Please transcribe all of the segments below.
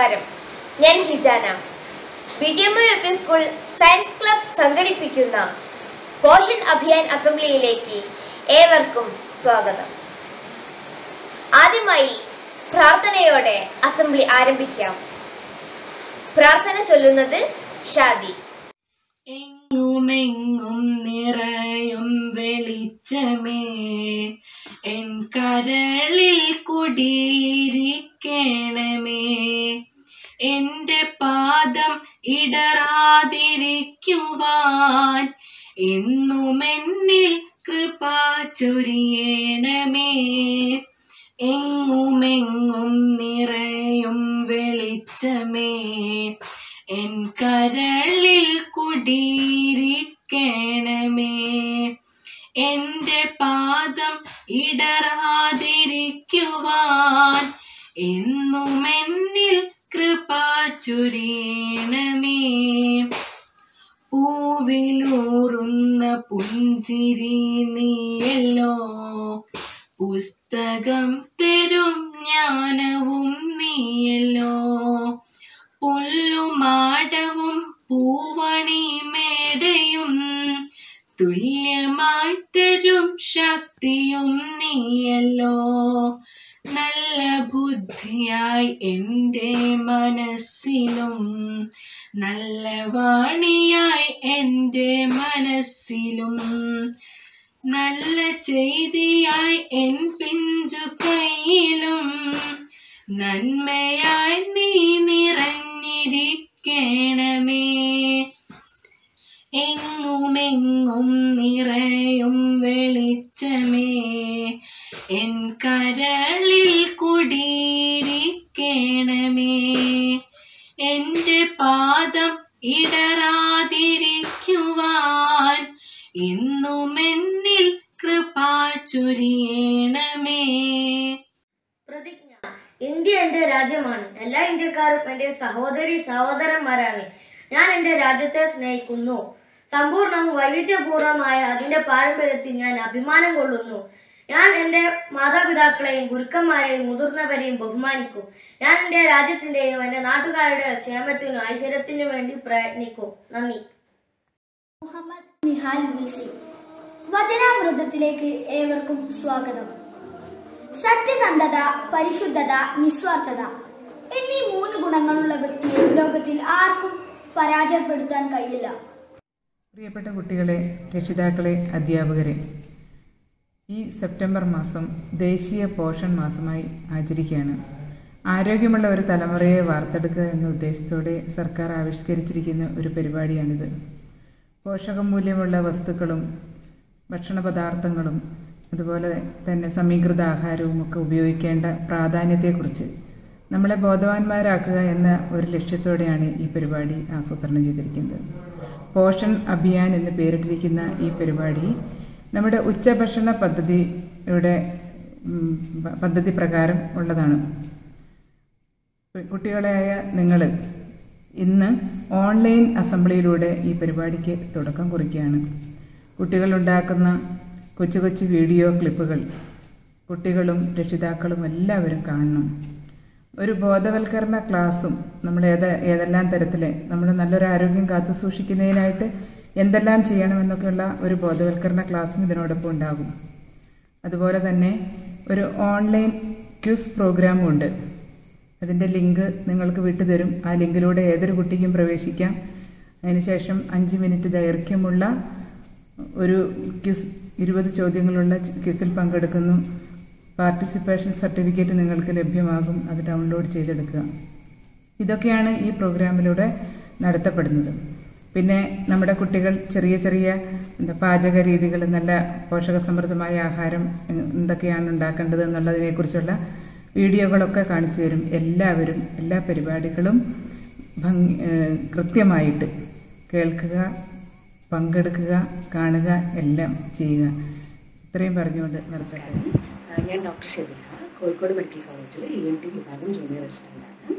നമസ്കാരം ഞാൻ Hijana B T M U P school science club സംഘടിപ്പിക്കുന്ന പോഷൻ അഭിയാൻ അസംബ്ലിയിലേക്ക് ഏവർക്കും സ്വാഗതം ആദ്യമായി പ്രാർത്ഥനയോടെ അസംബ്ലി ആരംഭിക്കാം പ്രാർത്ഥന ചൊല്ലുന്നത് ഷാദി എങ്ങുമെങ്ങും നിറയും വെളിച്ചമേ എൻ കരളിൽ കുടിയിരിക്കണമേ എന്റെ പാദം ഇടറാതിരിക്കുവാൻ എന്നുമെന്നിൽ കൃപ ചൊരിയണമേ എങ്ങുമെങ്ങും നിറയും വെളിച്ചമേ എൻ കരളിൽ കുടിയിരിക്കണമേ എന്റെ പാദം ഇടറാതിരിക്കുവാൻ എന്നുമെന്നിൽ കൃപ ചൊരിയണമേ പൂവിലൂറുന്ന പുഞ്ചിരി നീയല്ലോ പുസ്തകം തരും ജ്ഞാനവും നീയല്ലോ പുല്ലുമാടവും പൂവണി മേടയും തുല്യമായി തരും ശക്തിയും നീയല്ലോ നല്ല ബുദ്ധിയായി എൻ്റെ മനസ്സിലും നല്ല വാണിയായി എൻ്റെ മനസ്സിലും നല്ല ചെയ്തിയായി എൻ പിഞ്ചു കയ്യിലും നന്മയായി നീ നിറഞ്ഞിരിക്കണമേ എങ്ങുമെങ്ങും നിറയും വെളിച്ചമേ എൻ കരളിൽ കുടിയിരിക്കണമേ എന്റെ പാദം ഇടറാതിരിക്കുവാൻ എന്നുമെന്നിൽ കൃപ ചൊരിയണമേ പ്രതിജ്ഞ ഇന്ത്യ എന്റെ രാജ്യമാണ് എല്ലാ ഇന്ത്യക്കാരും എന്റെ സഹോദരി സഹോദരന്മാരാണ് ഞാൻ എന്റെ രാജ്യത്തെ സ്നേഹിക്കുന്നു സമ്പൂർണ്ണവും വൈവിധ്യപൂർണമായ അതിന്റെ പാരമ്പര്യത്തിൽ ഞാൻ അഭിമാനം കൊള്ളുന്നു ഞാൻ എൻ്റെ മാതാപിതാക്കളെയും ഗുരുക്കന്മാരെയും മുതിർന്നവരെയും ബഹുമാനിക്കും ഞാൻ എൻ്റെ രാജ്യത്തിൻ്റെയും എൻ്റെ നാട്ടുകാരുടെ ക്ഷേമത്തിനും ഐശ്വര്യത്തിനും വേണ്ടി പ്രയത്നിക്കും നന്ദി മുഹമ്മദ് നിഹാൽ വിസി വചനാമൃതത്തിലേക്ക് ഏവർക്കും സ്വാഗതം സത്യസന്ധത പരിശുദ്ധത നിസ്വാർത്ഥത എന്നീ മൂന്ന് ഗുണങ്ങളുള്ള വ്യക്തിയെ ലോകത്തിൽ ആർക്കും പരാജയപ്പെടുത്താൻ കഴിയില്ല പ്രിയപ്പെട്ട കുട്ടികളെ രക്ഷിതാക്കളെ അധ്യാപകരെ ഈ സെപ്റ്റംബർ മാസം ദേശീയ പോഷൺ മാസമായി ആചരിക്കുകയാണ് ആരോഗ്യമുള്ള ഒരു തലമുറയെ വാർത്തെടുക്കുക എന്ന ഉദ്ദേശത്തോടെ സർക്കാർ ആവിഷ്കരിച്ചിരിക്കുന്ന ഒരു പരിപാടിയാണിത് പോഷകമൂല്യമുള്ള വസ്തുക്കളും ഭക്ഷണ പദാർത്ഥങ്ങളും അതുപോലെ തന്നെ സമീകൃത ആഹാരവും ഒക്കെ ഉപയോഗിക്കേണ്ട പ്രാധാന്യത്തെക്കുറിച്ച് നമ്മളെ ബോധവാന്മാരാക്കുക എന്ന ഒരു ലക്ഷ്യത്തോടെയാണ് ഈ പരിപാടി ആസൂത്രണം ചെയ്തിരിക്കുന്നത് പോഷൺ അഭിയാൻ എന്ന് പേരിട്ടിരിക്കുന്ന ഈ പരിപാടി നമ്മുടെ ഉച്ചഭക്ഷണ പദ്ധതിയുടെ ഉം, പ- പദ്ധതി പ്രകാരം ഉള്ളതാണ് കുട്ടികളായ നിങ്ങൾ ഇന്ന് ഓൺലൈൻ അസംബ്ലിയിലൂടെ ഈ പരിപാടിക്ക് തുടക്കം കുറിക്കുകയാണ് കുട്ടികളുണ്ടാക്കുന്ന കൊച്ചു കൊച്ചു വീഡിയോ ക്ലിപ്പുകൾ കുട്ടികളും രക്ഷിതാക്കളും എല്ലാവരും കാണണം ഒരു ബോധവൽക്കരണ ക്ലാസ്സും നമ്മൾ ഏത് ഏതെല്ലാം തരത്തിൽ നമ്മൾ നല്ലൊരു ആരോഗ്യം കാത്തു സൂക്ഷിക്കുന്നതിനായിട്ട് എന്തെല്ലാം ചെയ്യണമെന്നൊക്കെയുള്ള ഒരു ബോധവൽക്കരണ ക്ലാസ്സും ഇതിനോടൊപ്പം ഉണ്ടാകും അതുപോലെ തന്നെ ഒരു ഓൺലൈൻ ക്യൂസ് പ്രോഗ്രാമും ഉണ്ട് അതിൻ്റെ ലിങ്ക് നിങ്ങൾക്ക് വിട്ടുതരും ആ ലിങ്കിലൂടെ ഏതൊരു കുട്ടിക്കും പ്രവേശിക്കാം അതിനുശേഷം അഞ്ച് മിനിറ്റ് ദൈർഘ്യമുള്ള ഒരു ക്യൂസ് ഇരുപത് ചോദ്യങ്ങളുള്ള ക്യൂസിൽ പങ്കെടുക്കുന്നു പാർട്ടിസിപ്പേഷൻ സർട്ടിഫിക്കറ്റ് നിങ്ങൾക്ക് ലഭ്യമാകും അത് ഡൗൺലോഡ് ചെയ്തെടുക്കുക ഇതൊക്കെയാണ് ഈ പ്രോഗ്രാമിലൂടെ നടത്തപ്പെടുന്നത് പിന്നെ നമ്മുടെ കുട്ടികൾ ചെറിയ ചെറിയ എന്താ പാചക രീതികൾ നല്ല പോഷകസമൃദ്ധമായ ആഹാരം എന്തൊക്കെയാണ് ഉണ്ടാക്കേണ്ടത് എന്നുള്ളതിനെക്കുറിച്ചുള്ള വീഡിയോകളൊക്കെ കാണിച്ചു തരും എല്ലാവരും എല്ലാ പരിപാടികളും ഭംഗി ഏഹ് കൃത്യമായിട്ട് കേൾക്കുക പങ്കെടുക്കുക കാണുക എല്ലാം ചെയ്യുക ഇത്രയും പറഞ്ഞുകൊണ്ട് നിർത്തട്ടെ ആ, ഞാൻ ഡോക്ടർ ഷെബിഹ കോഴിക്കോട് മെഡിക്കൽ കോളേജിൽ ഇ എൻ ടി വിഭാഗം ജൂനിയർ റെസിഡൻ്റാണ്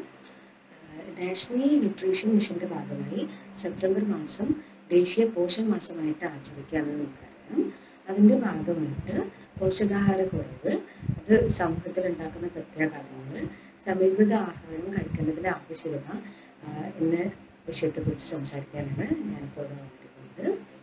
നാഷണൽ ന്യൂട്രീഷൻ മിഷൻ്റെ ഭാഗമായി സെപ്റ്റംബർ മാസം ദേശീയ പോഷൺ മാസമായിട്ട് ആചരിക്കുകയാണെന്ന് നമുക്കറിയാം അതിൻ്റെ ഭാഗമായിട്ട് പോഷകാഹാരക്കുറവ് അത് സമൂഹത്തിൽ ഉണ്ടാക്കുന്ന പ്രത്യാഘാതങ്ങൾ സമീകൃത ആഹാരം കഴിക്കേണ്ടതിൻ്റെ ആവശ്യകത ആ, എന്ന വിഷയത്തെക്കുറിച്ച് സംസാരിക്കാനാണ് ഞാനിപ്പോൾ ഇവിടെ വന്നിരിക്കുന്നത്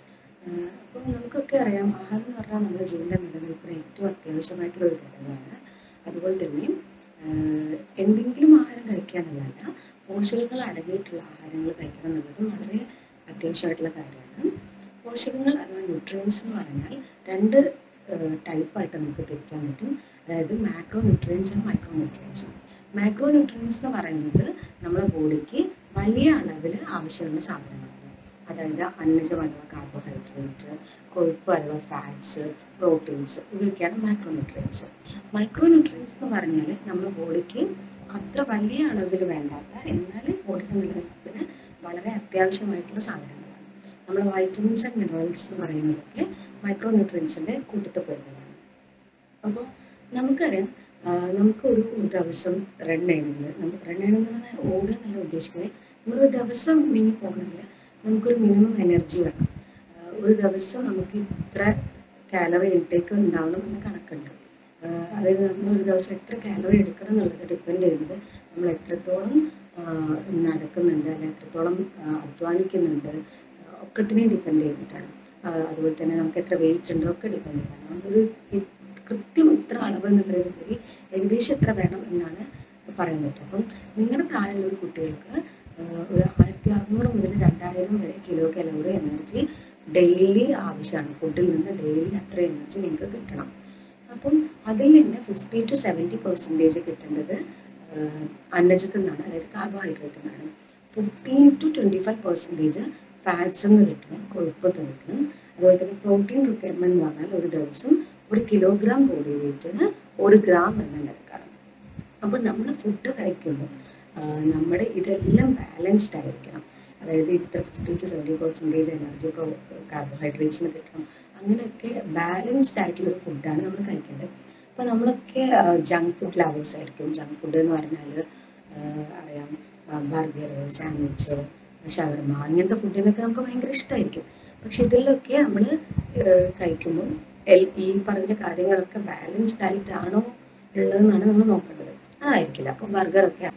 അപ്പോൾ നമുക്കൊക്കെ അറിയാം ആഹാരം എന്ന് പറഞ്ഞാൽ നമ്മുടെ ജീവൻ്റെ നിലനിൽപ്പിന് ഏറ്റവും അത്യാവശ്യമായിട്ടുള്ള ഒരു ഘടകമാണ് അതുപോലെ തന്നെ ആ, എന്തെങ്കിലും ആഹാരം കഴിക്കുക എന്നുള്ളതല്ല പോഷകങ്ങൾ അടങ്ങിയിട്ടുള്ള ആഹാരങ്ങൾ കഴിക്കണം എന്നുള്ളതും വളരെ അത്യാവശ്യമായിട്ടുള്ള കാര്യമാണ് പോഷകങ്ങൾ അഥവാ ന്യൂട്രിയൻസ് എന്ന് പറഞ്ഞാൽ രണ്ട് ടൈപ്പായിട്ട് നമുക്ക് തിരിക്കാൻ പറ്റും അതായത് മാക്രോ ന്യൂട്രിയൻസും മൈക്രോ ന്യൂട്രിയൻസും മാക്രോ ന്യൂട്രിയൻസ് എന്ന് പറയുന്നത് നമ്മുടെ ബോഡിക്ക് വലിയ അളവിൽ ആവശ്യമുള്ള സാധനങ്ങളാണ് അതായത് അന്നജം അഥവാ കാർബോഹൈഡ്രേറ്റ് കൊഴുപ്പ് അഥവാ ഫാറ്റ്സ് പ്രോട്ടീൻസ് ഇവയൊക്കെയാണ് മാക്രോ ന്യൂട്രിയൻസ് മൈക്രോ ന്യൂട്രിയൻസ് എന്ന് പറഞ്ഞാൽ നമ്മുടെ ബോഡിക്ക് അത്ര വലിയ അളവിൽ വേണ്ടാത്ത എന്നാൽ ബോഡിയുടെ നിലനിൽപ്പിന് വളരെ അത്യാവശ്യമായിട്ടുള്ള സാധനങ്ങളാണ് നമ്മൾ വൈറ്റമിൻസ് ആൻഡ് മിനറൽസ് എന്ന് പറയുന്നതൊക്കെ മൈക്രോ ന്യൂട്രിയൻസിൻ്റെ കൂട്ടത്തിൽ പെടുന്നതാണ് അപ്പോൾ നമുക്കറിയാം ആ, നമുക്കൊരു ദിവസം റൺ ചെയ്യണമെങ്കിൽ നമുക്ക് റൺ ചെയ്യണമെന്ന് പറഞ്ഞാൽ ഓടുക എന്നുള്ള ഉദ്ദേശിക്കുന്നത് നമ്മളൊരു ദിവസം നീങ്ങി പോകണമെങ്കിൽ നമുക്കൊരു മിനിമം എനർജി വേണം ആ, ഒരു ദിവസം നമുക്ക് ഇത്ര കാലറി ഇൻടേക്ക് ഉണ്ടാവണം എന്ന കണക്കുണ്ട് ആ, അതായത് നമ്മൾ ഒരു ദിവസം എത്ര കാലറി എടുക്കണം എന്നുള്ളത് ഡിപ്പെൻഡ് ചെയ്യുന്നത് നമ്മൾ എത്രത്തോളം ആ, നടക്കുന്നുണ്ട് അല്ലെങ്കിൽ എത്രത്തോളം ആ, അധ്വാനിക്കുന്നുണ്ട് ഒക്കത്തിനെയും ഡിപ്പെൻഡ് ചെയ്തിട്ടാണ് ആ, അതുപോലെ തന്നെ നമുക്ക് എത്ര വെയിറ്റ് ഉണ്ടോ ഒക്കെ ഡിപ്പെൻഡ് ചെയ്താണ് നമ്മളൊരു ഇ- കൃത്യം ഇത്ര അളവ് എന്നുള്ളതിനുപരി ഏകദേശം എത്ര വേണം എന്നാണ് പറയാൻ പറ്റുക അപ്പം നിങ്ങളുടെ പ്രായമുള്ള ഒരു കുട്ടികൾക്ക് ആ, ഒരു ആയിരത്തി അറുന്നൂറ് മുതൽ രണ്ടായിരം വരെ കിലോ കലോറി എനർജി ഡെയിലി ആവശ്യമാണ് ഫുഡിൽ നിന്ന് ഡെയിലി അത്ര എനർജി നിങ്ങൾക്ക് കിട്ടണം അപ്പം അതിൽ നിന്ന് ഫിഫ്റ്റി ടു സെവൻറ്റി പെർസെൻറ്റേജ് കിട്ടേണ്ടത് ആ, അന്നജത്തിൽ നിന്നാണ് അതായത് കാർബോഹൈഡ്രേറ്റിൽ നിന്നാണ് fifteen to twenty five percentage ഫാറ്റ്സിൽ നിന്ന് കിട്ടണം കൊഴുപ്പത്തിൽ നിന്ന് കിട്ടണം അതുപോലെ തന്നെ പ്രോട്ടീൻ റിക്വയർമെൻറ്റ് എന്ന് പറഞ്ഞാൽ ഒരു ദിവസം ഒരു കിലോഗ്രാം ബോഡി വെയിറ്റിന് ഒരു ഗ്രാം എന്ന നിരക്കാണ് അപ്പോൾ നമ്മൾ ഫുഡ് കഴിക്കുമ്പോൾ ആ, നമ്മുടെ ഇതെല്ലാം ബാലൻസ്ഡ് ആയിരിക്കണം അതായത് ഇത്ര fifty to seventy percentage energy കാർബോഹൈഡ്രേറ്റ്സിന് കിട്ടണം അങ്ങനെയൊക്കെ ബാലൻസ്ഡ് ആയിട്ടുള്ളൊരു ഫുഡാണ് നമ്മൾ കഴിക്കേണ്ടത് അപ്പോൾ നമ്മളൊക്കെ ജങ്ക് ഫുഡ് ലവേഴ്സ് ആയിരിക്കും ജങ്ക് ഫുഡ് എന്ന് പറഞ്ഞാൽ അറിയാം ബർഗർ സാൻഡ്വിച്ച് ഷവർമ അങ്ങനത്തെ ഫുഡിനൊക്കെ നമുക്ക് ഭയങ്കര ഇഷ്ടമായിരിക്കും പക്ഷെ ഇതിലൊക്കെ നമ്മൾ കഴിക്കുമ്പോൾ എൽ- ഈ പറഞ്ഞ കാര്യങ്ങളൊക്കെ ബാലൻസ്ഡ് ആയിട്ടാണോ ഉള്ളതെന്നാണ് നമ്മൾ നോക്കേണ്ടത് അതായിരിക്കില്ല അപ്പോൾ ബർഗറൊക്കെ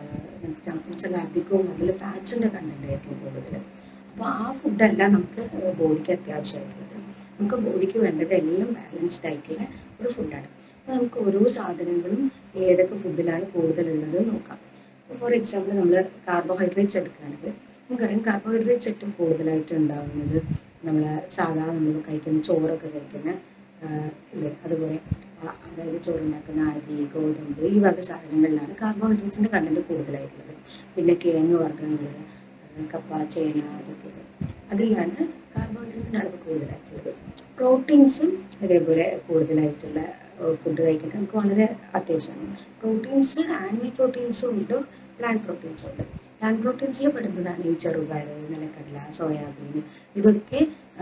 ജങ്ക് ഫുഡ്സ് എല്ലാം അധികവും അതിൽ ഫാറ്റ്സിൻ്റെ കണ്ടന്റ് ആയിരിക്കും കൂടുതൽ അപ്പോൾ ആ ഫുഡല്ല നമുക്ക് ബോഡിക്ക് അത്യാവശ്യമായിട്ടുള്ളത് നമുക്ക് ബോഡിക്ക് വേണ്ടത് എല്ലാം ബാലൻസ്ഡ് ആയിട്ടുള്ള ഒരു ഫുഡാണ് അപ്പോൾ നമുക്ക് ഓരോ സാധനങ്ങളും ഏതൊക്കെ ഫുഡിലാണ് കൂടുതലുള്ളത് നോക്കാം ഫോർ എക്സാമ്പിൾ നമ്മൾ കാർബോഹൈഡ്രേറ്റ്സ് എടുക്കുകയാണെങ്കിൽ നമുക്കറിയാം കാർബോഹൈഡ്രേറ്റ്സ് ഏറ്റവും കൂടുതലായിട്ട് ഉണ്ടാകുന്നത് നമ്മൾ സാധാരണ നമ്മൾ കഴിക്കുന്ന ചോറൊക്കെ കഴിക്കുന്ന ആ, ഇല്ലേ അതുപോലെ ആ, അതായത് ചോറുണ്ടാക്കുന്ന അരി ഗോതമ്പ് ഈ വക സാധനങ്ങളിലാണ് കാർബോഹൈഡ്രേറ്റ്സിൻ്റെ കണ്ടന്റ് കൂടുതലായിട്ടുള്ളത് പിന്നെ കിഴങ്ങ് വർഗ്ഗങ്ങൾ കപ്പ ചേന അതൊക്കെ അതിലാണ് കാർബോഹൈഡ്രേറ്റ്സിൻ്റെ അളവ് കൂടുതലായിട്ടുള്ളത് പ്രോട്ടീൻസും ഇതേപോലെ കൂടുതലായിട്ടുള്ള ഫുഡ് കഴിക്കേണ്ടത് നമുക്ക് വളരെ അത്യാവശ്യമാണ് പ്രോട്ടീൻസ് ആനിമൽ പ്രോട്ടീൻസും ഉണ്ട് പ്ലാന്റ് പ്രോട്ടീൻസും ഉണ്ട് പ്ലാന്റ് പ്രോട്ടീൻസിൽ പെടുന്നതാണ് ഈ ചെറുപയർ നിലക്കടല സോയാബീൻ ഇതൊക്കെ ആ,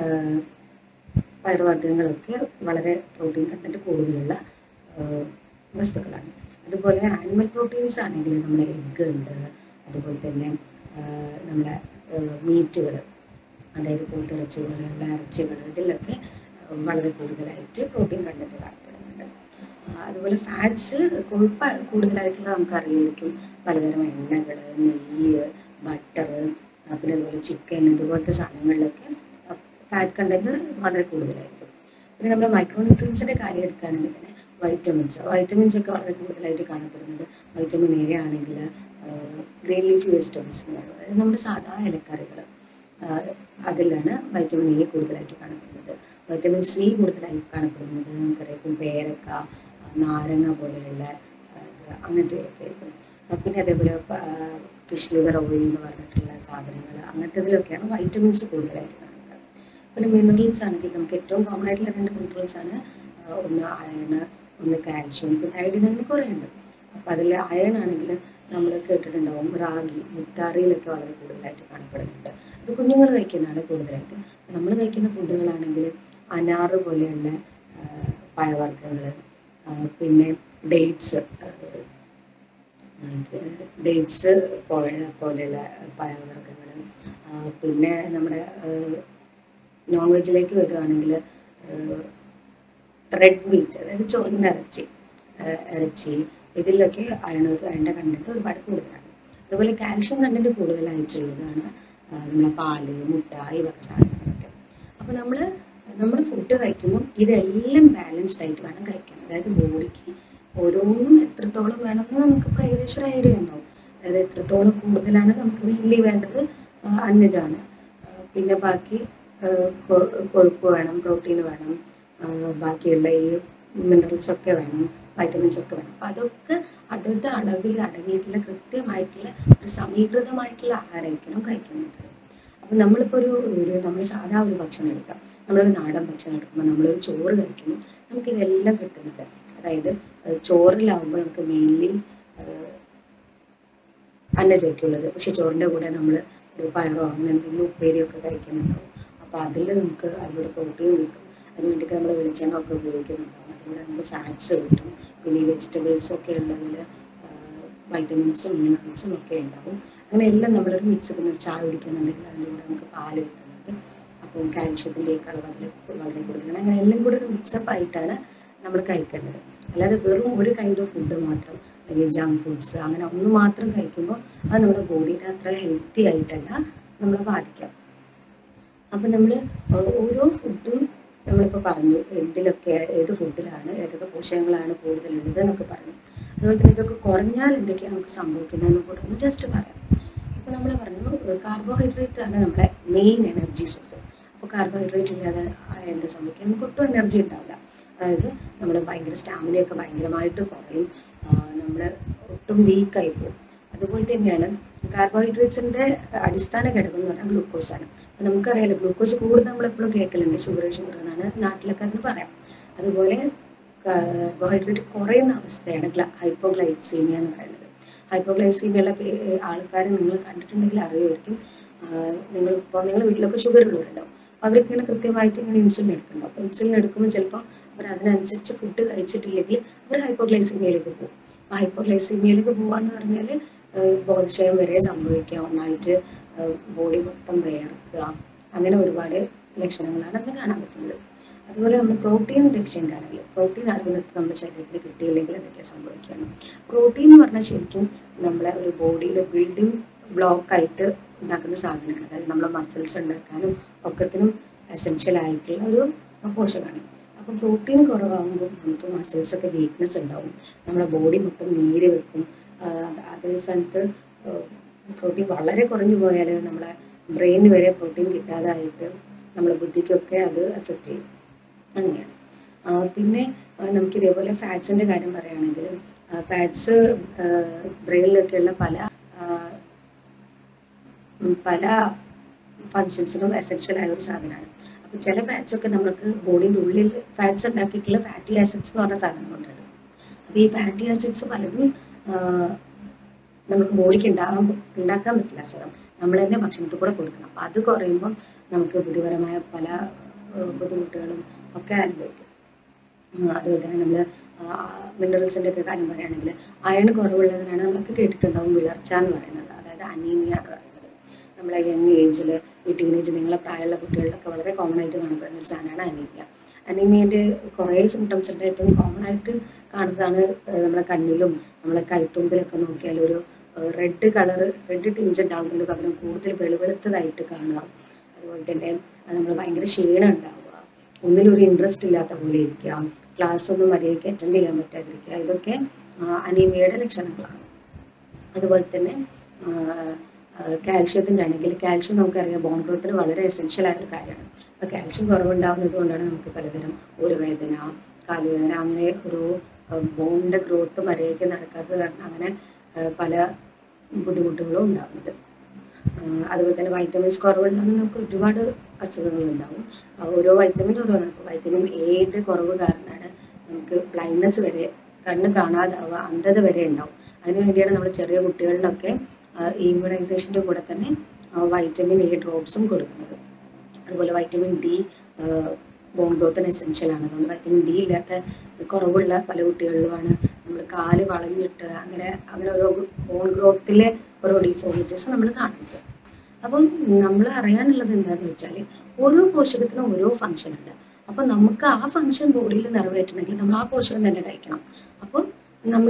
പയറുവർഗ്ഗങ്ങളൊക്കെ വളരെ പ്രോട്ടീൻ കണ്ടന്റ് കൂടുതലുള്ള ആ, വസ്തുക്കളാണ് അതുപോലെ ആനിമൽ പ്രോട്ടീൻസ് ആണെങ്കിൽ നമ്മുടെ എഗ്ഗ് ഉണ്ട് അതുപോലെ തന്നെ ആ, നമ്മുടെ മീറ്റുകൾ അതായത് പോത്തിറച്ചി പോലെയുള്ള ഇറച്ചികൾ ഇതിലൊക്കെ ആ, വളരെ കൂടുതലായിട്ട് പ്രോട്ടീൻ കണ്ടന്റ് കാണപ്പെടുന്നുണ്ട് ആ, അതുപോലെ ഫാറ്റ്സ് കൊഴുപ്പ് കൂടുതലായിട്ടുള്ള നമുക്കറിയായിരിക്കും പലതരം എണ്ണകൾ നെയ്യ് ബട്ടർ പിന്നെ അതുപോലെ ചിക്കൻ ഇതുപോലത്തെ സാധനങ്ങളിലൊക്കെ ഫാറ്റ് കണ്ടന്റ് വളരെ കൂടുതലായിരിക്കും പിന്നെ നമ്മുടെ മൈക്രോ ന്യൂട്രിയൻസിൻ്റെ കാര്യം എടുക്കുകയാണെങ്കിൽ തന്നെ വൈറ്റമിൻസ് വൈറ്റമിൻസ് ഒക്കെ വളരെ കൂടുതലായിട്ട് കാണപ്പെടുന്നത് വൈറ്റമിൻ എ ആണെങ്കിൽ ഗ്രീൻ ലീഫി വെജിറ്റബിൾസ് എന്ന് പറയുന്നത് അതായത് നമ്മുടെ സാധാരണ ഇലക്കറികൾ അതിലാണ് വൈറ്റമിൻ എ കൂടുതലായിട്ട് കാണപ്പെടുന്നത് വൈറ്റമിൻ സി കൂടുതലായി കാണപ്പെടുന്നത് നമുക്കറിയാം പേരക്ക ആ, നാരങ്ങ പോലെയുള്ള ആ, ഇത് അങ്ങനത്തെയൊക്കെ ആയിരിക്കും ആ, പിന്നെ അതേപോലെ ഫിഷ് ലിവർ ഓയിൽ എന്ന് പറഞ്ഞിട്ടുള്ള സാധനങ്ങൾ അങ്ങനത്തെ വൈറ്റമിൻസ് കൂടുതലായിട്ട് കാണുന്നത് പിന്നെ മിനറൽസ് ആണെങ്കിൽ നമുക്ക് ഏറ്റവും കോമൺ ആയിട്ടുള്ള രണ്ട് മിനറൽസ് ആണ് ആ, ഒന്ന് അയൺ ഒന്ന് കാൽഷ്യം പിന്നെ അയഡിൻ അങ്ങനെ കുറേ ഉണ്ട് അപ്പോൾ അതിൽ അയൺ ആണെങ്കിൽ നമ്മൾ കേട്ടിട്ടുണ്ടാവും റാഗി മുത്താറിയിലൊക്കെ വളരെ കൂടുതലായിട്ട് കാണപ്പെടുന്നുണ്ട് അത് കുഞ്ഞുങ്ങൾ കഴിക്കുന്നതാണ് കൂടുതലായിട്ട് നമ്മൾ കഴിക്കുന്ന ഫുഡുകളാണെങ്കിൽ അനാറ് പോലെയുള്ള ആ, പഴവർഗ്ഗങ്ങൾ പിന്നെ ഡേറ്റ്സ് ഡേറ്റ്സ് പോലെ പോലെയുള്ള പഴവർഗ്ഗങ്ങൾ പിന്നെ നമ്മുടെ നോൺ വെജിലേക്ക് വരുവാണെങ്കിൽ റെഡ് മീറ്റ് അതായത് ചുവന്ന ഇറച്ചി ആ, ഇറച്ചി ഇതിലൊക്കെ അയൺ അയണിൻ്റെ കണ്ടന്റ് ഒരുപാട് കൂടുതലാണ് അതുപോലെ കാൽഷ്യം കണ്ടന്റ് കൂടുതലായിട്ടുള്ളതാണ് ആ, നമ്മളെ പാല് മുട്ട ഈ വക സാധനങ്ങളൊക്കെ അപ്പോൾ നമ്മൾ നമ്മൾ ഫുഡ് കഴിക്കുമ്പോൾ ഇതെല്ലാം ബാലൻസ്ഡ് ആയിട്ട് വേണം കഴിക്കാൻ അതായത് ബോഡിക്ക് ഓരോന്നും എത്രത്തോളം വേണമെന്ന് നമുക്ക് ഇപ്പോൾ ഏകദേശം ഒരു ഐഡിയ ഉണ്ടാവും അതായത് എത്രത്തോളം കൂടുതലാണ് നമുക്ക് മെയിൻലി വേണ്ടത് ആ, അന്നജമാണ് ആ, പിന്നെ ബാക്കി ആ, കൊ- കൊഴുപ്പ് വേണം പ്രോട്ടീൻ വേണം ആ, ബാക്കിയുള്ള ഈ മിനറൽസ് ഒക്കെ വേണം വൈറ്റമിൻസ് ഒക്കെ വേണം അപ്പം അതൊക്കെ അതത് അളവിൽ അടങ്ങിയിട്ടുള്ള കൃത്യമായിട്ടുള്ള ഒരു സമീകൃതമായിട്ടുള്ള ആഹാരമായിരിക്കണം കഴിക്കുന്നത് അപ്പം നമ്മളിപ്പോൾ ഒരു ഒരു നമ്മൾ സാധാ ഒരു ഭക്ഷണം എടുക്കാം നമ്മളൊരു നാടൻ ഭക്ഷണം എടുക്കുമ്പോൾ നമ്മളൊരു ചോറ് കഴിക്കുമ്പോൾ നമുക്ക് ഇതെല്ലാം കിട്ടുന്നുണ്ട് അതായത് ഏഹ് ചോറിലാവുമ്പോൾ നമുക്ക് മെയിൻലി അന്നജയ്ക്കുള്ളത് പക്ഷെ ചോറിൻ്റെ കൂടെ നമ്മൾ ഒരു പയറോ അങ്ങനെ എന്തെങ്കിലും ഉപ്പേരിയൊക്കെ കഴിക്കുന്നുണ്ടാവും അപ്പോൾ അതിൽ നമുക്ക് അതിലൂടെ പ്രോട്ടീൻ കിട്ടും അതിന് വേണ്ടിയിട്ട് നമ്മൾ വെളിച്ചെണ്ണ ഒക്കെ ഉപയോഗിക്കുന്നുണ്ടാവും അതിലൂടെ നമുക്ക് ഫാറ്റ്സ് കിട്ടും പിന്നെ ഈ വെജിറ്റബിൾസ് ഒക്കെ ഉള്ളതിൽ വൈറ്റമിൻസും മിനറൽസും ഒക്കെ ഉണ്ടാവും അങ്ങനെ എല്ലാം നമ്മളൊരു മിക്സ് പിന്നെ ഒരു ചായ കുടിക്കുന്നുണ്ടെങ്കിൽ അതിൻ്റെ കൂടെ നമുക്ക് പാല് കിട്ടുന്നുണ്ട് അപ്പം കാൽഷ്യത്തിൻ്റെ അളവ് അതിൽ വളരെ കൂടുതലാണ് അങ്ങനെ എല്ലാം കൂടെ ഒരു മിക്സപ്പ് ആയിട്ടാണ് നമ്മൾ കഴിക്കേണ്ടത് അല്ലാതെ വെറും ഒരു കൈൻഡ് ഓഫ് ഫുഡ് മാത്രം അല്ലെങ്കിൽ ജങ്ക് ഫുഡ്സ് അങ്ങനെ ഒന്ന് മാത്രം കഴിക്കുമ്പോൾ അത് നമ്മുടെ ബോഡീനെ അത്ര ഹെൽത്തി ആയിട്ടല്ല നമ്മളെ ബാധിക്കാം അപ്പം നമ്മൾ ഓരോ ഫുഡും നമ്മളിപ്പോൾ പറഞ്ഞു എന്തിലൊക്കെ ഏത് ഫുഡിലാണ് ഏതൊക്കെ പോഷകങ്ങളാണ് കൂടുതലുള്ളത് എന്നൊക്കെ പറഞ്ഞു അതുപോലെ തന്നെ ഇതൊക്കെ കുറഞ്ഞാൽ എന്തൊക്കെയാണ് നമുക്ക് സംഭവിക്കുന്നതെന്ന് കൂടെ ഒന്ന് ജസ്റ്റ് പറയാം ഇപ്പോൾ നമ്മൾ പറഞ്ഞു കാർബോഹൈഡ്രേറ്റ് ആണ് നമ്മുടെ മെയിൻ എനർജി സോഴ്സ് അപ്പോൾ കാർബോഹൈഡ്രേറ്റ് ഇല്ലാതെ ആയ എന്ത് സംഭവിക്കും നമുക്ക് ഒട്ടും എനർജി ഉണ്ടാവില്ല അതായത് നമ്മൾ ഭയങ്കര സ്റ്റാമിനയൊക്കെ ഭയങ്കരമായിട്ട് കുറയും നമ്മൾ ഒട്ടും വീക്കായി പോകും അതുപോലെ തന്നെയാണ് കാർബോഹൈഡ്രേറ്റ്സിന്റെ അടിസ്ഥാന ഘടകം എന്ന് പറഞ്ഞാൽ ഗ്ലൂക്കോസ് ആണ് അപ്പൊ നമുക്കറിയാലോ ഗ്ലൂക്കോസ് കൂടുതൽ നമ്മൾ എപ്പോഴും കേൾക്കലുണ്ട് ഷുഗർ ഷുഗർ എന്നാണ് നാട്ടിലൊക്കെ അതിന് പറയാം അതുപോലെ കാർബോഹൈഡ്രേറ്റ് കുറയുന്ന അവസ്ഥയാണ് ഹൈപ്പോഗ്ലൈസീമിയ എന്ന് പറയുന്നത് ഹൈപ്പോഗ്ലൈസീമിയുള്ള ആൾക്കാർ നിങ്ങൾ കണ്ടിട്ടുണ്ടെങ്കിൽ അറിയുമായിരിക്കും നിങ്ങളിപ്പോൾ നിങ്ങൾ വീട്ടിലൊക്കെ ഷുഗർ ഉള്ളവരുണ്ടാവും അപ്പോൾ അവർക്ക് ഇങ്ങനെ കൃത്യമായിട്ട് ഇങ്ങനെ ഇൻസുലിൻ എടുക്കുന്നുണ്ടാവും അപ്പോൾ ഇൻസുലിൻ എടുക്കുമ്പോൾ ചിലപ്പോൾ അവർ അതിനനുസരിച്ച് ഫുഡ് കഴിച്ചിട്ടില്ലെങ്കിൽ അവർ ഹൈപ്പോഗ്ലൈസീമിയയിലേക്ക് പോകും അപ്പോൾ ഹൈപ്പോഗ്ലൈസീമിയയിലേക്ക് പോകാന്ന് പറഞ്ഞാൽ ബോധക്ഷയം വരെ സംഭവിക്കാം ഒന്നായിട്ട് ബോഡി മൊത്തം വേർക്കുക അങ്ങനെ ഒരുപാട് ലക്ഷണങ്ങളാണ് അതിന് കാണാൻ പറ്റുന്നത് അതുപോലെ നമ്മൾ പ്രോട്ടീൻ ഡെഫിഷ്യൻ്റ് ആണെങ്കിൽ പ്രോട്ടീൻ അടങ്ങുന്നത് നമ്മുടെ ശരീരത്തിൽ കിട്ടിയില്ലെങ്കിൽ എന്തൊക്കെ സംഭവിക്കുകയാണ് പ്രോട്ടീൻ എന്ന് പറഞ്ഞാൽ ശരിക്കും നമ്മളെ ഒരു ബോഡിയിൽ ബിൽഡിംഗ് ബ്ലോക്ക് ആയിട്ട് ഉണ്ടാക്കുന്ന സാധനമാണ് അതായത് നമ്മളെ മസിൽസ് ഉണ്ടാക്കാനും ഒക്കത്തിനും എസെൻഷ്യൽ ആയിട്ടുള്ള ഒരു പോഷകമാണ് അപ്പം പ്രോട്ടീൻ കുറവാകുമ്പോൾ നമുക്ക് മസിൽസ് ഒക്കെ വീക്ക്നെസ് ഉണ്ടാവും നമ്മുടെ ബോഡി മൊത്തം നീര് വെക്കും ആഹ് അതേ സ്ഥാനത്ത് പ്രോട്ടീൻ വളരെ കുറഞ്ഞു പോയാൽ നമ്മളെ ബ്രെയിനിന് വരെ പ്രോട്ടീൻ കിട്ടാതായിട്ട് നമ്മളെ ബുദ്ധിക്കൊക്കെ അത് എഫക്റ്റ് ചെയ്യും അങ്ങനെയാണ് ആ, പിന്നെ ആ, നമുക്ക് ഇതേപോലെ ഫാറ്റ്സിൻ്റെ കാര്യം പറയുകയാണെങ്കിൽ ഫാറ്റ്സ് ബ്രെയിനിലൊക്കെയുള്ള പല ആ, ഉം, പല ഫങ്ഷൻസിനും എസെൻഷ്യൽ ആയ ഒരു സാധനമാണ് അപ്പോൾ ചില ഫാറ്റ്സ് ഒക്കെ നമുക്ക് ബോഡിൻ്റെ ഉള്ളിൽ ഫാറ്റ്സ് ഉണ്ടാക്കിയിട്ടുള്ള ഫാറ്റി ആസിഡ്സ് എന്ന് പറഞ്ഞ സാധനങ്ങളുണ്ട് അപ്പോൾ ഈ ഫാറ്റി ആസിഡ്സ് പലതും ആ, നമുക്ക് ബോഡിക്ക് ഉണ്ടാകാൻ ഉണ്ടാക്കാൻ പറ്റില്ല സ്വരം നമ്മൾ തന്നെ ഭക്ഷണത്തിൽ കൂടെ കൊടുക്കണം അപ്പം അത് കുറയുമ്പം നമുക്ക് ബുദ്ധിപരമായ പല ആ, ബുദ്ധിമുട്ടുകളും ഒക്കെ അനുഭവിക്കും ഉം, അതുപോലെ തന്നെ നമ്മൾ മിനറൽസിൻ്റെ ഒക്കെ കാര്യം പറയുകയാണെങ്കിൽ അയൺ കുറവുള്ളതിനാണ് നമ്മളൊക്കെ കേട്ടിട്ടുണ്ടാവും വിളർച്ച എന്ന് പറയുന്നത് അതായത് അനീമിയ എന്ന് പറയുന്നത് നമ്മളെ യങ് ഏജിൽ ഈ ടീനേജ് നിങ്ങളെ പ്രായമുള്ള കുട്ടികളിലൊക്കെ വളരെ കോമൺ ആയിട്ട് കാണപ്പെടുന്ന ഒരു സാധനമാണ് അനീമിയ അനീമിയൻ്റെ കുറേ സിംറ്റംസ് ഉണ്ട് ഏറ്റവും കോമൺ ആയിട്ട് കാണുന്നതാണ് ഏഹ് നമ്മളെ കണ്ണിലും നമ്മളെ കൈത്തുമ്പിലൊക്കെ നോക്കിയാൽ ഒരു റെഡ് കളർ റെഡ് ടീഞ്ച് ഉണ്ടാകുന്നതിന് പകരം കൂടുതൽ വെളുവെളുത്തതായിട്ട് കാണുക അതുപോലെ തന്നെ നമ്മൾ ഭയങ്കര ക്ഷീണം ഉണ്ടാവുക ഒന്നിലൊരു ഇൻട്രസ്റ്റ് ഇല്ലാത്ത പോലെ ഇരിക്കുക ക്ലാസ് ഒന്നും മര്യാദയ്ക്ക് അറ്റൻഡ് ചെയ്യാൻ പറ്റാതിരിക്കുക ഇതൊക്കെ അനീമിയയുടെ ലക്ഷണങ്ങളാണ് അതുപോലെ തന്നെ കാൽഷ്യത്തിൻ്റെ ആണെങ്കിൽ കാൽഷ്യം നമുക്കറിയാം ബോൺ ഗ്രോത്തിന് വളരെ എസെൻഷ്യൽ ആയ ഒരു കാര്യമാണ് അപ്പോൾ കാൽഷ്യം കുറവുണ്ടാകുന്നത് കൊണ്ടാണ് നമുക്ക് പലതരം ഊരവേദന കാലുവേദന അങ്ങനെ ഒരു ബോണിൻ്റെ ഗ്രോത്ത് മര്യാദയ്ക്ക് നടക്കാത്തത് കാരണം അങ്ങനെ ആ, പല ബുദ്ധിമുട്ടുകളും ഉണ്ടാകുന്നുണ്ട് ആ, അതുപോലെ തന്നെ വൈറ്റമിൻസ് കുറവുണ്ടെങ്കിൽ നമുക്ക് ഒരുപാട് അസുഖങ്ങൾ ഉണ്ടാവും ആ, ഓരോ വൈറ്റമിൻ ഓരോന്നാണ് ഇപ്പോൾ വൈറ്റമിൻ എയുടെ കുറവ് കാരണമാണ് നമുക്ക് ബ്ലൈൻഡ്നെസ് വരെ കണ്ണ് കാണാതാവുക അന്ധത വരെ ഉണ്ടാവും അതിനു വേണ്ടിയാണ് നമ്മൾ ചെറിയ കുട്ടികളിലൊക്കെ ഇമ്മ്യൂണൈസേഷൻ്റെ കൂടെ തന്നെ വൈറ്റമിൻ എ ഡ്രോപ്സും കൊടുക്കുന്നത് അതുപോലെ വൈറ്റമിൻ ഡി ബോൺ ഗ്രോത്തിന് എസെൻഷ്യൽ ആണ് അതുകൊണ്ട് വൈറ്റമിൻ ഡി ഇല്ലാത്ത കുറവുള്ള പല കുട്ടികളിലുമാണ് നമ്മൾ കാല് വളഞ്ഞിട്ട് അങ്ങനെ അങ്ങനെ ഓരോ ബോൺ ഗ്രോത്തിലെ ഓരോ ഡിഫോമിറ്റീസ് നമ്മൾ കാണുന്നത് അപ്പം നമ്മൾ അറിയാനുള്ളത് എന്താണെന്ന് വെച്ചാൽ ഓരോ പോഷകത്തിനും ഓരോ ഫങ്ഷൻ ഉണ്ട് അപ്പം നമുക്ക് ആ ഫങ്ഷൻ ബോഡിയിൽ നിറവേറ്റണമെങ്കിൽ നമ്മൾ ആ പോഷകം തന്നെ കഴിക്കണം അപ്പം നമ്മൾ